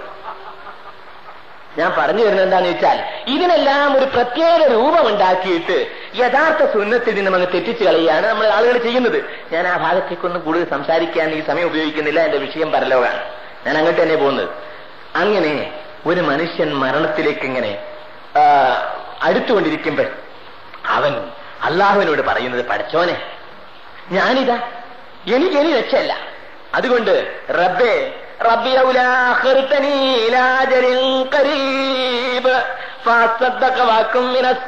ഞാൻ പറഞ്ഞു വരുന്നത് എന്താന്ന് വെച്ചാൽ ഇതിനെല്ലാം ഒരു പ്രത്യേക രൂപമുണ്ടാക്കിയിട്ട് യഥാർത്ഥ സുന്നത്തിൽ നിന്ന് അങ്ങ് തെറ്റിച്ചു കളയാണ് നമ്മൾ ആളുകൾ ചെയ്യുന്നത് ഞാൻ ആ ഭാഗത്തേക്കൊന്നും കൂടുതൽ സംസാരിക്കാൻ ഈ സമയം ഉപയോഗിക്കുന്നില്ല എന്റെ വിഷയം പരലോകാണ് ഞാൻ അങ്ങോട്ട് തന്നെ പോകുന്നത് അങ്ങനെ ഒരു മനുഷ്യൻ മരണത്തിലേക്ക് ഇങ്ങനെ ആ, അടുത്തുകൊണ്ടിരിക്കുമ്പോൾ അവൻ അള്ളാഹുവിനോട് പറയുന്നത് പഠിച്ചോനെ ഞാനിതാ എനിക്ക് ഇനി രക്ഷയല്ല അതുകൊണ്ട് റബ്ബേ റബ്ബി ലൗലാ അഖർതനീ ഇലാ അജലിൻ ഖരീബ് ഫഅസ്തദ്ദഖ വഅകും മിനസ്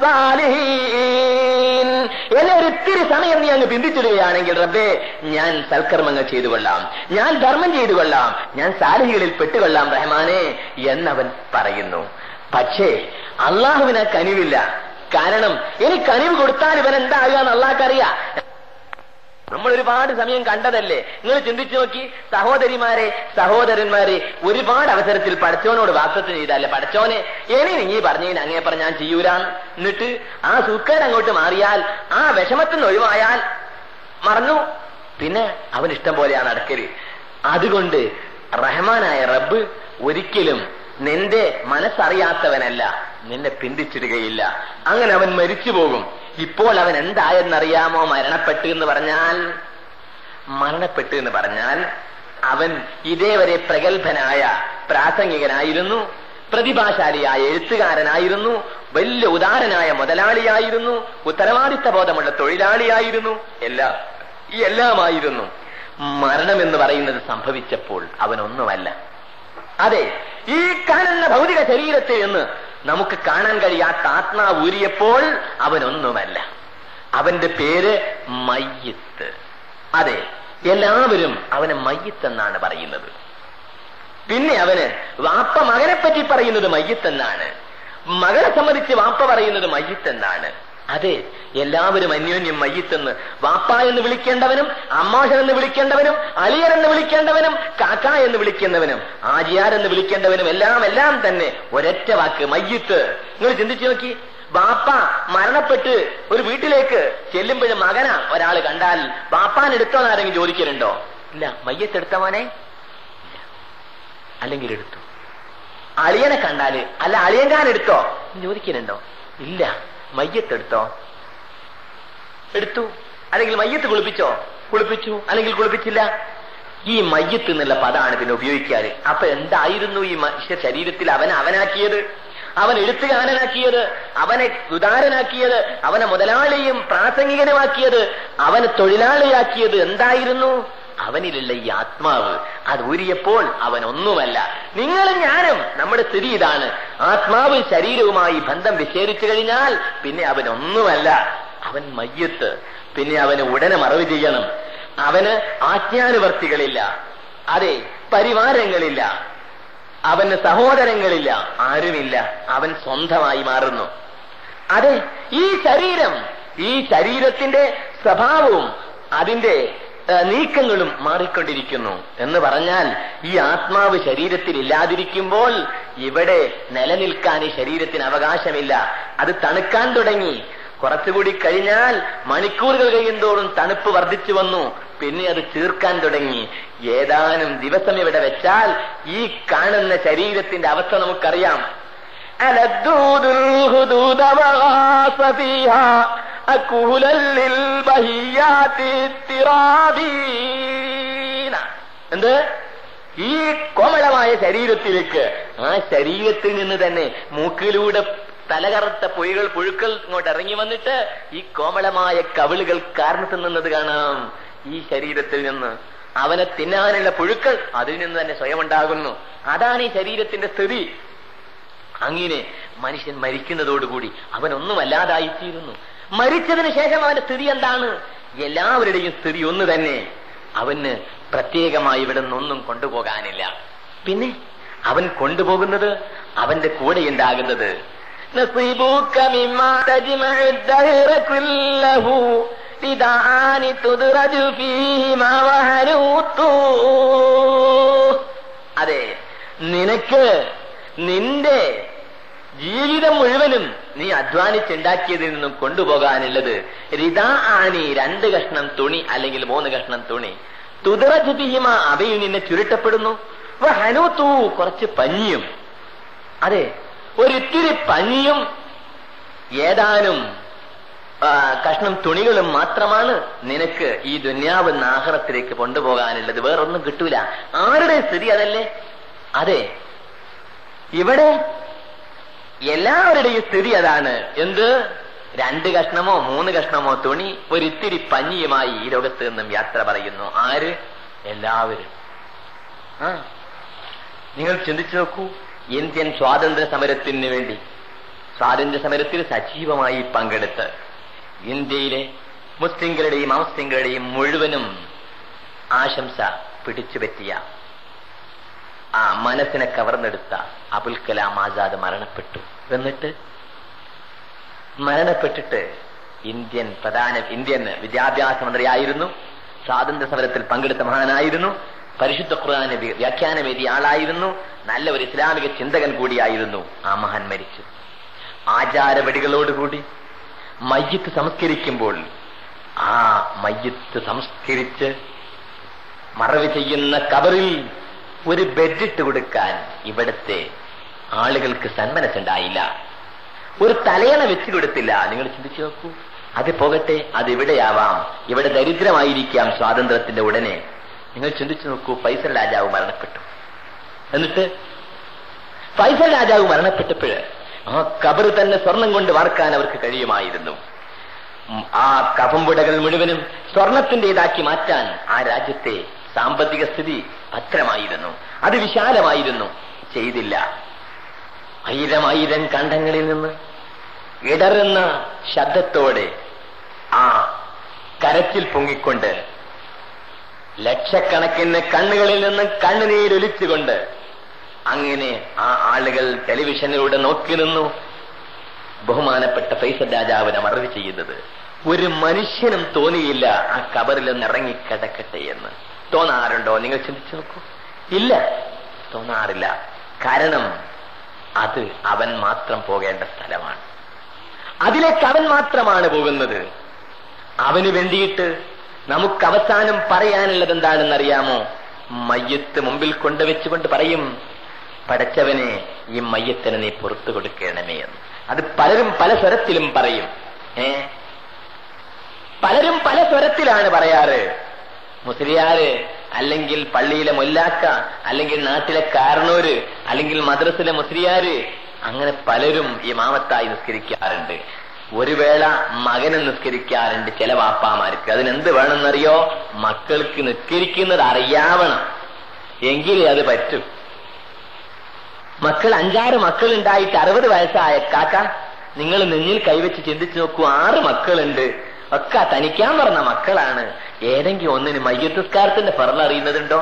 സാലിഹീൻ എന്നെ ഒരു ഇത്തിരി സമയം നീ അങ്ങ് പിന്തിച്ചിടുകയാണെങ്കിൽ റബ്ബേ ഞാൻ സൽക്കർമ്മങ്ങൾ ചെയ്തു കൊള്ളാം ഞാൻ ധർമ്മം ചെയ്തു കൊള്ളാം ഞാൻ സാലിഹികളിൽ പെട്ടുകൊള്ളാം റഹ്മാനെ എന്നവൻ പറയുന്നു പക്ഷേ അള്ളാഹുവിന് ആ കനിവില്ല കാരണം ഇനി കനിവ് കൊടുത്താൽ ഇവൻ എന്താകുക എന്ന് അള്ളാഹ്ക്കറിയാം നമ്മൾ ഒരുപാട് സമയം കണ്ടതല്ലേ നിങ്ങൾ ചിന്തിച്ചു നോക്കി സഹോദരിമാരെ സഹോദരന്മാരെ ഒരുപാട് അവസരത്തിൽ പഠിച്ചവനോട് വാക്തത്വം ചെയ്തല്ലേ പഠിച്ചോനെ ഇനി നീ പറഞ്ഞതിന് അങ്ങേ പറഞ്ഞ ഞാൻ ചെയ്യൂരാൻ എന്നിട്ട് ആ സുഖൻ അങ്ങോട്ട് മാറിയാൽ ആ വിഷമത്തിൽ നിന്ന് ഒഴിവായാൽ മറന്നു പിന്നെ അവൻ ഇഷ്ടം പോലെയാണ് നടക്കല് അതുകൊണ്ട് റഹ്മാനായ റബ്ബ് ഒരിക്കലും നിന്റെ മനസ്സറിയാത്തവനല്ല നിന്നെ പിന്തിച്ചിടുകയില്ല അങ്ങനെ അവൻ മരിച്ചു പോകും ഇപ്പോൾ അവൻ എന്തായെന്നറിയാമോ മരണപ്പെട്ടു എന്ന് പറഞ്ഞാൽ മരണപ്പെട്ടു എന്ന് പറഞ്ഞാൽ അവൻ ഇതേവരെ പ്രഗത്ഭനായ പ്രാസംഗികനായിരുന്നു പ്രതിഭാശാലിയായ എഴുത്തുകാരനായിരുന്നു വലിയ ഉദാരനായ മുതലാളിയായിരുന്നു ഉത്തരവാദിത്ത ബോധമുള്ള തൊഴിലാളിയായിരുന്നു എല്ലാം ഈ എല്ലാമായിരുന്നു മരണം എന്ന് പറയുന്നത് സംഭവിച്ചപ്പോൾ അവനൊന്നുമല്ല അതെ ഈ കാണുന്ന ഭൗതിക ശരീരത്തിൽ നിന്ന് നമുക്ക് കാണാൻ കഴിയാത്ത ആത്മാവ് ഊരിയപ്പോൾ അവനൊന്നുമല്ല അവന്റെ പേര് മയ്യത്ത് അതെ എല്ലാവരും അവനെ മയ്യത്ത് എന്നാണ് പറയുന്നത് പിന്നെ അവന് വാപ്പ മകനെ പറ്റി പറയുന്നത് മയ്യത്തെന്നാണ് മകളെ സംബന്ധിച്ച് വാപ്പ പറയുന്നത് മയ്യത്തെന്നാണ് അതെ എല്ലാവരും അന്യോന്യം മയ്യത്തെന്ന് വാപ്പ എന്ന് വിളിക്കേണ്ടവനും അമ്മാഷൻ എന്ന് വിളിക്കേണ്ടവനും അലിയർ എന്ന് വിളിക്കേണ്ടവനും കാക്ക എന്ന് വിളിക്കേണ്ടവനും ആജിയാർ എന്ന് വിളിക്കേണ്ടവനും എല്ലാം എല്ലാം തന്നെ ഒരൊറ്റ വാക്ക് മയ്യത്ത് നിങ്ങൾ ചിന്തിച്ചു നോക്കി ബാപ്പ മരണപ്പെട്ട് ഒരു വീട്ടിലേക്ക് ചെല്ലുമ്പോഴും മകനാ ഒരാൾ കണ്ടാൽ ബാപ്പാൻ എടുത്തോ എന്ന് ആരെങ്കിലും ചോദിക്കലുണ്ടോ ഇല്ല മയ്യത്ത് എടുത്തവനെ അല്ലെങ്കിൽ എടുത്തു അളിയനെ കണ്ടാല് അല്ല അളിയങ്കാൻ എടുത്തോ എന്ന് ചോദിക്കലുണ്ടോ ഇല്ല മയ്യത്ത് എടുത്തോ എടുത്തു അല്ലെങ്കിൽ മയ്യത്ത് കുളിപ്പിച്ചോ കുളിപ്പിച്ചു അല്ലെങ്കിൽ കുളിപ്പിച്ചില്ല ഈ മയ്യത്ത് എന്നുള്ള പദമാണ് പിന്നെ ഉപയോഗിക്കാറ് അപ്പൊ എന്തായിരുന്നു ഈ മനുഷ്യ ശരീരത്തിൽ അവനെ അവനാക്കിയത് അവൻ എഴുത്തുകാരനാക്കിയത് അവനെ ഉദാരനാക്കിയത് അവനെ മുതലാളിയും പ്രാസംഗികനുമാക്കിയത് അവനെ തൊഴിലാളിയാക്കിയത് എന്തായിരുന്നു അവനിലുള്ള ഈ ആത്മാവ് അത് ഊരിയപ്പോൾ അവൻ ഒന്നുമല്ല നിങ്ങളും ഞാനും നമ്മുടെ സ്ഥിതി ഇതാണ് ആത്മാവ് ശരീരവുമായി ബന്ധം വിച്ഛേദിച്ചു കഴിഞ്ഞാൽ പിന്നെ അവൻ ഒന്നുമല്ല അവൻ മയ്യത്ത് പിന്നെ അവന് ഉടനെ മറവ് ചെയ്യണം അവന് ആജ്ഞാനുവർത്തികളില്ല അതെ പരിവാരങ്ങളില്ല അവന് സഹോദരങ്ങളില്ല ആരുമില്ല അവൻ സ്വന്തമായി മാറുന്നു അതെ ഈ ശരീരം ഈ ശരീരത്തിന്റെ സ്വഭാവവും അതിന്റെ ഏഹ്, നീക്കങ്ങളും മാറിക്കൊണ്ടിരിക്കുന്നു എന്ന് പറഞ്ഞാൽ ഈ ആത്മാവ് ശരീരത്തിൽ ഇല്ലാതിരിക്കുമ്പോൾ ഇവിടെ നിലനിൽക്കാൻ ഈ ശരീരത്തിന് അവകാശമില്ല അത് തണുക്കാൻ തുടങ്ങി കുറച്ചുകൂടി കഴിഞ്ഞാൽ മണിക്കൂറുകൾ കഴിയുന്തോറും തണുപ്പ് വർദ്ധിച്ചു വന്നു പിന്നെ അത് ചീർക്കാൻ തുടങ്ങി ഏതാനും ദിവസം ഇവിടെ വെച്ചാൽ ഈ കാണുന്ന ശരീരത്തിന്റെ അവസ്ഥ നമുക്കറിയാം ألدود الهدود وغاص فيها أكهلا للبهيات الترابين എന്ത് ഈ കോമളമായ ശരീരത്തിലേക്ക് ആ ശരീരത്തിൽ നിന്ന് തന്നെ മൂക്കിലൂടെ തലകറുത്ത പൊയ്കൾ പുഴുക്കൾ ഇങ്ങോട്ട് ഇറങ്ങി വന്നിട്ട് ഈ കോമളമായ കവിളുകൾ കാരണത്തിൽ നിന്നത് കാണാം ഈ ശരീരത്തിൽ നിന്ന് അവനെ തിന്നാനുള്ള പുഴുക്കൾ അതിൽ നിന്ന് തന്നെ സ്വയം ഉണ്ടാകുന്നു അതാണ് ഈ ശരീരത്തിന്റെ സ്ഥിതി അങ്ങനെ മനുഷ്യൻ മരിക്കുന്നതോടുകൂടി അവനൊന്നുമല്ലാതായിത്തീരുന്നു മരിച്ചതിന് ശേഷം അവന്റെ സ്ഥിതി എന്താണ് എല്ലാവരുടെയും സ്ഥിതി ഒന്ന് തന്നെ അവന് പ്രത്യേകമായി ഇവിടെ നിന്നൊന്നും കൊണ്ടുപോകാനില്ല പിന്നെ അവൻ കൊണ്ടുപോകുന്നത് അവന്റെ കൂടെ ഉണ്ടാകുന്നത് نصيبك مما تجمع الدهر كله لدعان تدرج فيهما وهنوت അതെ നിനക്ക് നിന്റെ ജീവിതം മുഴുവനും നീ അധ്വാനിച്ചുണ്ടാക്കിയതിൽ നിന്നും കൊണ്ടുപോകാനുള്ളത് റിതാ ആണി രണ്ട് കഷ്ണം തുണി അല്ലെങ്കിൽ മൂന്ന് കഷ്ണം തുണി തുതറജുബിഹിമ അവയിൽ നിന്നെ ചുരുട്ടപ്പെടുന്നു ഹനൂത്തു കുറച്ച് പഞ്ഞിയും അതെ ഒരിത്തിരി പഞ്ഞിയും ഏതാനും ആ, കഷ്ണം തുണികളും മാത്രമാണ് നിനക്ക് ഈ ദുന്യാവ് നാഹറത്തിലേക്ക് കൊണ്ടുപോകാനുള്ളത് വേറൊന്നും കിട്ടൂല ആരുടെ സ്ഥിതി അതല്ലേ അതെ ഇവിടെ എല്ലാവരുടെയും സ്ഥിതി അതാണ് എന്ത് രണ്ട് കഷ്ണമോ മൂന്ന് കഷ്ണമോ തുണി ഒരിത്തിരി പഞ്ഞിയുമായി ഈ ലോകത്ത് നിന്നും യാത്ര പറയുന്നു ആര് എല്ലാവരും ആ നിങ്ങൾ ചിന്തിച്ചു നോക്കൂ ഇന്ത്യൻ സ്വാതന്ത്ര്യ സമരത്തിന് വേണ്ടി സ്വാതന്ത്ര്യ സമരത്തിൽ സജീവമായി പങ്കെടുത്ത് ഇന്ത്യയിലെ മുസ്ലിങ്ങളുടെയും അമുസ്ലിങ്ങളുടെയും മുഴുവനും ആശംസ പിടിച്ചുപറ്റിയ ആ മനസ്സിനെ കവർന്നെടുത്ത അബുൽ കലാം ആസാദ് മരണപ്പെട്ടു എന്നിട്ട് മരണപ്പെട്ടിട്ട് ഇന്ത്യൻ പ്രധാന ഇന്ത്യൻ വിദ്യാഭ്യാസ മന്ത്രിയായിരുന്നു സ്വാതന്ത്ര്യ സമരത്തിൽ പങ്കെടുത്ത മഹാനായിരുന്നു പരിശുദ്ധ ഖുർആാന് വ്യ- വ്യാഖ്യാനമേതിയ ആളായിരുന്നു നല്ല ഒരു ഇസ്ലാമിക ചിന്തകൻ കൂടിയായിരുന്നു ആ മഹാൻ മരിച്ചു ആചാരവടികളോടുകൂടി മയ്യത്ത് സംസ്കരിക്കുമ്പോൾ ആ മയ്യത്ത് സംസ്കരിച്ച് മറവ് ചെയ്യുന്ന കബറിൽ ഒരു ബെഡിട്ട് കൊടുക്കാൻ ഇവിടുത്തെ ആളുകൾക്ക് സന്മനസ്സുണ്ടായില്ല ഒരു തലയണ വെച്ചു കൊടുത്തില്ല നിങ്ങൾ ചിന്തിച്ചു നോക്കൂ അത് പോകട്ടെ അത് ഇവിടെയാവാം ഇവിടെ ദരിദ്രമായിരിക്കാം സ്വാതന്ത്ര്യത്തിന്റെ ഉടനെ നിങ്ങൾ ചിന്തിച്ചു നോക്കൂ ഫൈസൽ രാജാവ് മരണപ്പെട്ടു എന്നിട്ട് ഫൈസൽ രാജാവ് മരണപ്പെട്ടപ്പോൾ ആ കബറ് തന്നെ സ്വർണം കൊണ്ട് വാർക്കാൻ അവർക്ക് കഴിയുമായിരുന്നു ഉം, ആ കഫംപുടകൾ മുഴുവനും സ്വർണത്തിന്റേതാക്കി മാറ്റാൻ ആ രാജ്യത്തെ സാമ്പത്തിക സ്ഥിതി ഭദ്രമായിരുന്നു അത് വിശാലമായിരുന്നു ചെയ്തില്ല ആയിരം ആയിരം കണ്ഠങ്ങളിൽ നിന്ന് ഇടറുന്ന ശബ്ദത്തോടെ ആ കരച്ചിൽ പൊങ്ങിക്കൊണ്ട് ലക്ഷക്കണക്കിന് കണ്ണുകളിൽ നിന്ന് കണ്ണുനീരൊലിച്ചുകൊണ്ട് അങ്ങനെ ആ ആളുകൾ ടെലിവിഷനിലൂടെ നോക്കി നിന്നു ബഹുമാനപ്പെട്ട ഫൈസൽ രാജാവിനെ മറവ് ചെയ്യുന്നത് ഒരു മനുഷ്യനും തോന്നിയില്ല ആ കബറിൽ നിന്ന് ഇറങ്ങി കിടക്കട്ടെ എന്ന് തോന്നാറുണ്ടോ നിങ്ങൾ ചിന്തിച്ചു നോക്കൂ ഇല്ല തോന്നാറില്ല കാരണം അത് അവൻ മാത്രം പോകേണ്ട സ്ഥലമാണ് അതിലേക്ക് അവൻ മാത്രമാണ് പോകുന്നത് അവന് വേണ്ടിയിട്ട് നമുക്ക് അവസാനം പറയാനുള്ളത് എന്താണെന്ന് അറിയാമോ മയ്യത്ത് മുമ്പിൽ കൊണ്ടുവച്ചുകൊണ്ട് പറയും പടച്ചവനെ ഈ മയ്യത്തിന് നീ പുറത്തു കൊടുക്കണമേ എന്ന് അത് പലരും പല സ്വരത്തിലും പറയും ഏ പലരും പല സ്വരത്തിലാണ് പറയാറ് മുസ്ലിയാര് അല്ലെങ്കിൽ പള്ളിയിലെ മൊല്ലാക്ക അല്ലെങ്കിൽ നാട്ടിലെ കാരണൂര് അല്ലെങ്കിൽ മദ്രസിലെ മുസ്ലിയാര് അങ്ങനെ പലരും ഇമാമത്തായി നിസ്കരിക്കാറുണ്ട് ഒരു വേള മകന് നിസ്കരിക്കാറുണ്ട് ചില വാപ്പാമാർക്ക് അതിനെന്ത് വേണമെന്നറിയോ മക്കൾക്ക് നിസ്കരിക്കുന്നത് അറിയാവണം എങ്കിലേ അത് പറ്റും മക്കൾ അഞ്ചാറ് മക്കൾ ഉണ്ടായിട്ട് അറുപത് വയസ്സായ കാക്ക നിങ്ങൾ നെഞ്ഞിൽ കൈവച്ച് ചിന്തിച്ചു നോക്കൂ ആറ് മക്കളുണ്ട് ഒക്കെ തനിക്കാൻ പറഞ്ഞ മക്കളാണ് ഏതെങ്കിലും ഒന്നിന് മയ്യത്തുസ്കാരത്തിന്റെ ഫറൽ അറിയുന്നതുണ്ടോ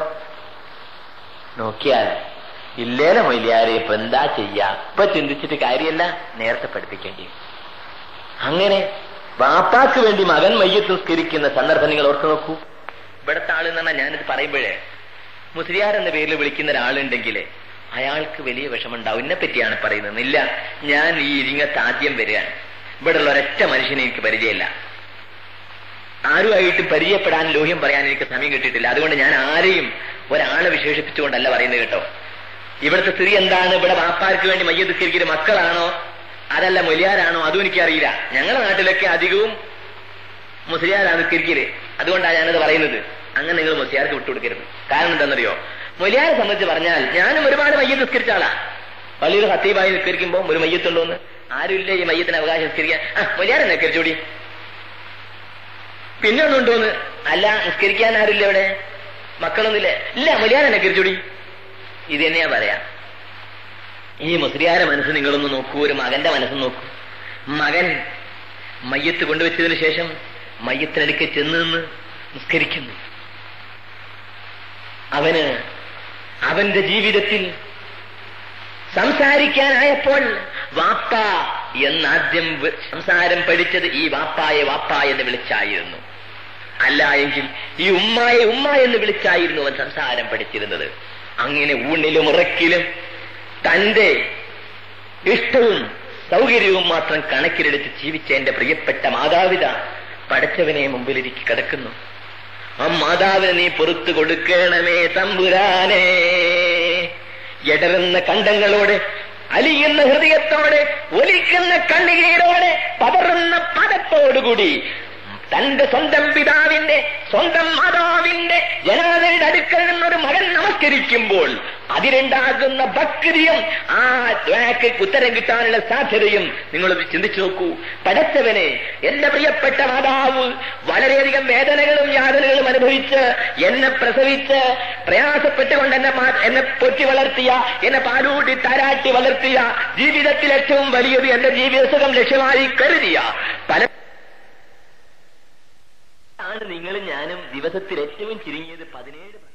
നോക്കിയാൽ ഇല്ലേല മൊയ്യാരെ ഇപ്പൊ എന്താ ചെയ്യാ ഇപ്പൊ ചിന്തിച്ചിട്ട് കാര്യമല്ല നേരത്തെ പഠിപ്പിക്കേണ്ടി വരും. അങ്ങനെ വാപ്പാക്ക് വേണ്ടി മകൻ മയ്യത്ത് നിസ്കരിക്കുന്ന സന്ദർഭം നിങ്ങൾ ഓർത്തു നോക്കൂ ഇവിടുത്തെ ആള് എന്ന് പറഞ്ഞാൽ ഞാനിത് പറയുമ്പോഴേ മുസ്ലിയാർ എന്ന പേരിൽ വിളിക്കുന്ന ഒരാളുണ്ടെങ്കിൽ അയാൾക്ക് വലിയ വിഷമുണ്ടാവും എന്നെ പറ്റിയാണ് പറയുന്നത് ഇല്ല ഞാൻ ഈ ഇരിങ്ങത്ത് ആദ്യം വരികയാണ് ഇവിടെയുള്ള ഒരൊറ്റ മനുഷ്യനെ എനിക്ക് പരിചയമില്ല ആരുമായിട്ട് പരിചയപ്പെടാൻ ലോഹ്യം പറയാൻ എനിക്ക് സമയം കിട്ടിയിട്ടില്ല അതുകൊണ്ട് ഞാൻ ആരെയും ഒരാളെ വിശേഷിപ്പിച്ചുകൊണ്ടല്ല പറയുന്നത് കേട്ടോ ഇവിടുത്തെ സ്ഥിതി എന്താണ് ഇവിടെ വാപ്പാർക്ക് വേണ്ടി മയ്യത്തിരിക്കുന്ന മക്കളാണോ അതല്ല മൊലിയാരാണോ അതും എനിക്കറിയില്ല ഞങ്ങളുടെ നാട്ടിലൊക്കെ അധികവും മുസ്ലിയാരാണ് നിസ്കരിക്കല് അതുകൊണ്ടാണ് ഞാനത് പറയുന്നത് അങ്ങനെ നിങ്ങൾ മുസ്ലിയാർക്ക് വിട്ടുകൊടുക്കരുത് കാരണം എന്താണെന്നറിയോ മൊലിയാരെ സംബന്ധിച്ച് പറഞ്ഞാൽ ഞാനും ഒരുപാട് മയ്യത്ത് നിസ്കരിച്ച ആളാ പള്ളിയിൽ ഹത്തീബായി നിസ്കരിക്കുമ്പോൾ ഒരു മയ്യത്തുണ്ടോന്ന് ആരുമില്ല ഈ മയ്യത്തിന് അവകാശം നിസ്കരിക്കാൻ ആ മൊലിയാരെ നിസ്കരിച്ചോടി പിന്നെ ഒന്നുണ്ടോന്ന് അല്ല നിസ്കരിക്കാൻ ആരുമില്ല ഇവിടെ മക്കളൊന്നുമില്ല ഇല്ല മൊലിയാരെ നിസ്കരിച്ചോടി ഇത് തന്നെയാ പറയാ ഈ മുസ്ലിയാരെ മനസ്സ് നിങ്ങളൊന്ന് നോക്കൂ ഒരു മകന്റെ മനസ്സ് നോക്കൂ മകൻ മയ്യത്ത് കൊണ്ടുവച്ചതിന് ശേഷം മയ്യത്തിനടുക്കെ ചെന്ന് നിന്ന് നിസ്കരിക്കുന്നു അവന് അവന്റെ ജീവിതത്തിൽ സംസാരിക്കാനായപ്പോൾ വാപ്പ എന്നാദ്യം വി- സംസാരം പഠിച്ചത് ഈ വാപ്പായെ വാപ്പ എന്ന് വിളിച്ചായിരുന്നു അല്ല എങ്കിൽ ഈ ഉമ്മായെ ഉമ്മ എന്ന് വിളിച്ചായിരുന്നു അവൻ സംസാരം പഠിച്ചിരുന്നത് അങ്ങനെ ഊണിലും ഉറക്കിലും തന്റെ ഇഷ്ടവും സൗകര്യവും മാത്രം കണക്കിലെടുത്ത് ജീവിച്ച എന്റെ പ്രിയപ്പെട്ട മാതാപിത പടച്ചവനെ മുമ്പിലിരിക്കി കിടക്കുന്നു ആ മാതാവിനെ നീ പുറത്തു കൊടുക്കണമേ തമ്പുരാനേ എടറുന്ന കണ്ടങ്ങളോടെ അലിയുന്ന ഹൃദയത്തോടെ ഒലിക്കുന്ന കണ്ണുകീരോടെ പതറുന്ന പദത്തോടുകൂടി തന്റെ സ്വന്തം പിതാവിന്റെ സ്വന്തം മാതാവിന്റെ ജനാതയുടെ അടുക്കൽ നിന്നൊരു മകൻ നമസ്കരിക്കുമ്പോൾ അതിലുണ്ടാകുന്ന ഭക്തിയും ആ ദ്വാക്ക് ഉത്തരം കിട്ടാനുള്ള സാധ്യതയും നിങ്ങൾ ചിന്തിച്ചു നോക്കൂ പടച്ചവനെ എന്റെ പ്രിയപ്പെട്ട മാതാവ് വളരെയധികം വേദനകളും യാതനകളും അനുഭവിച്ച് എന്നെ പ്രസവിച്ച് പ്രയാസപ്പെട്ടുകൊണ്ട് എന്നെ മാ- എന്നെ പൊറ്റി വളർത്തിയ എന്നെ പാലൂട്ടി താരാട്ടി വളർത്തിയ ജീവിതത്തിൽ ഏറ്റവും വലിയത് എന്റെ ജീവിത സുഖം ലക്ഷ്യമായി കരുതിയ പല ആണ് നിങ്ങളും ഞാനും ദിവസത്തിൽ ഏറ്റവും ചുരുങ്ങിയത് പതിനേഴ്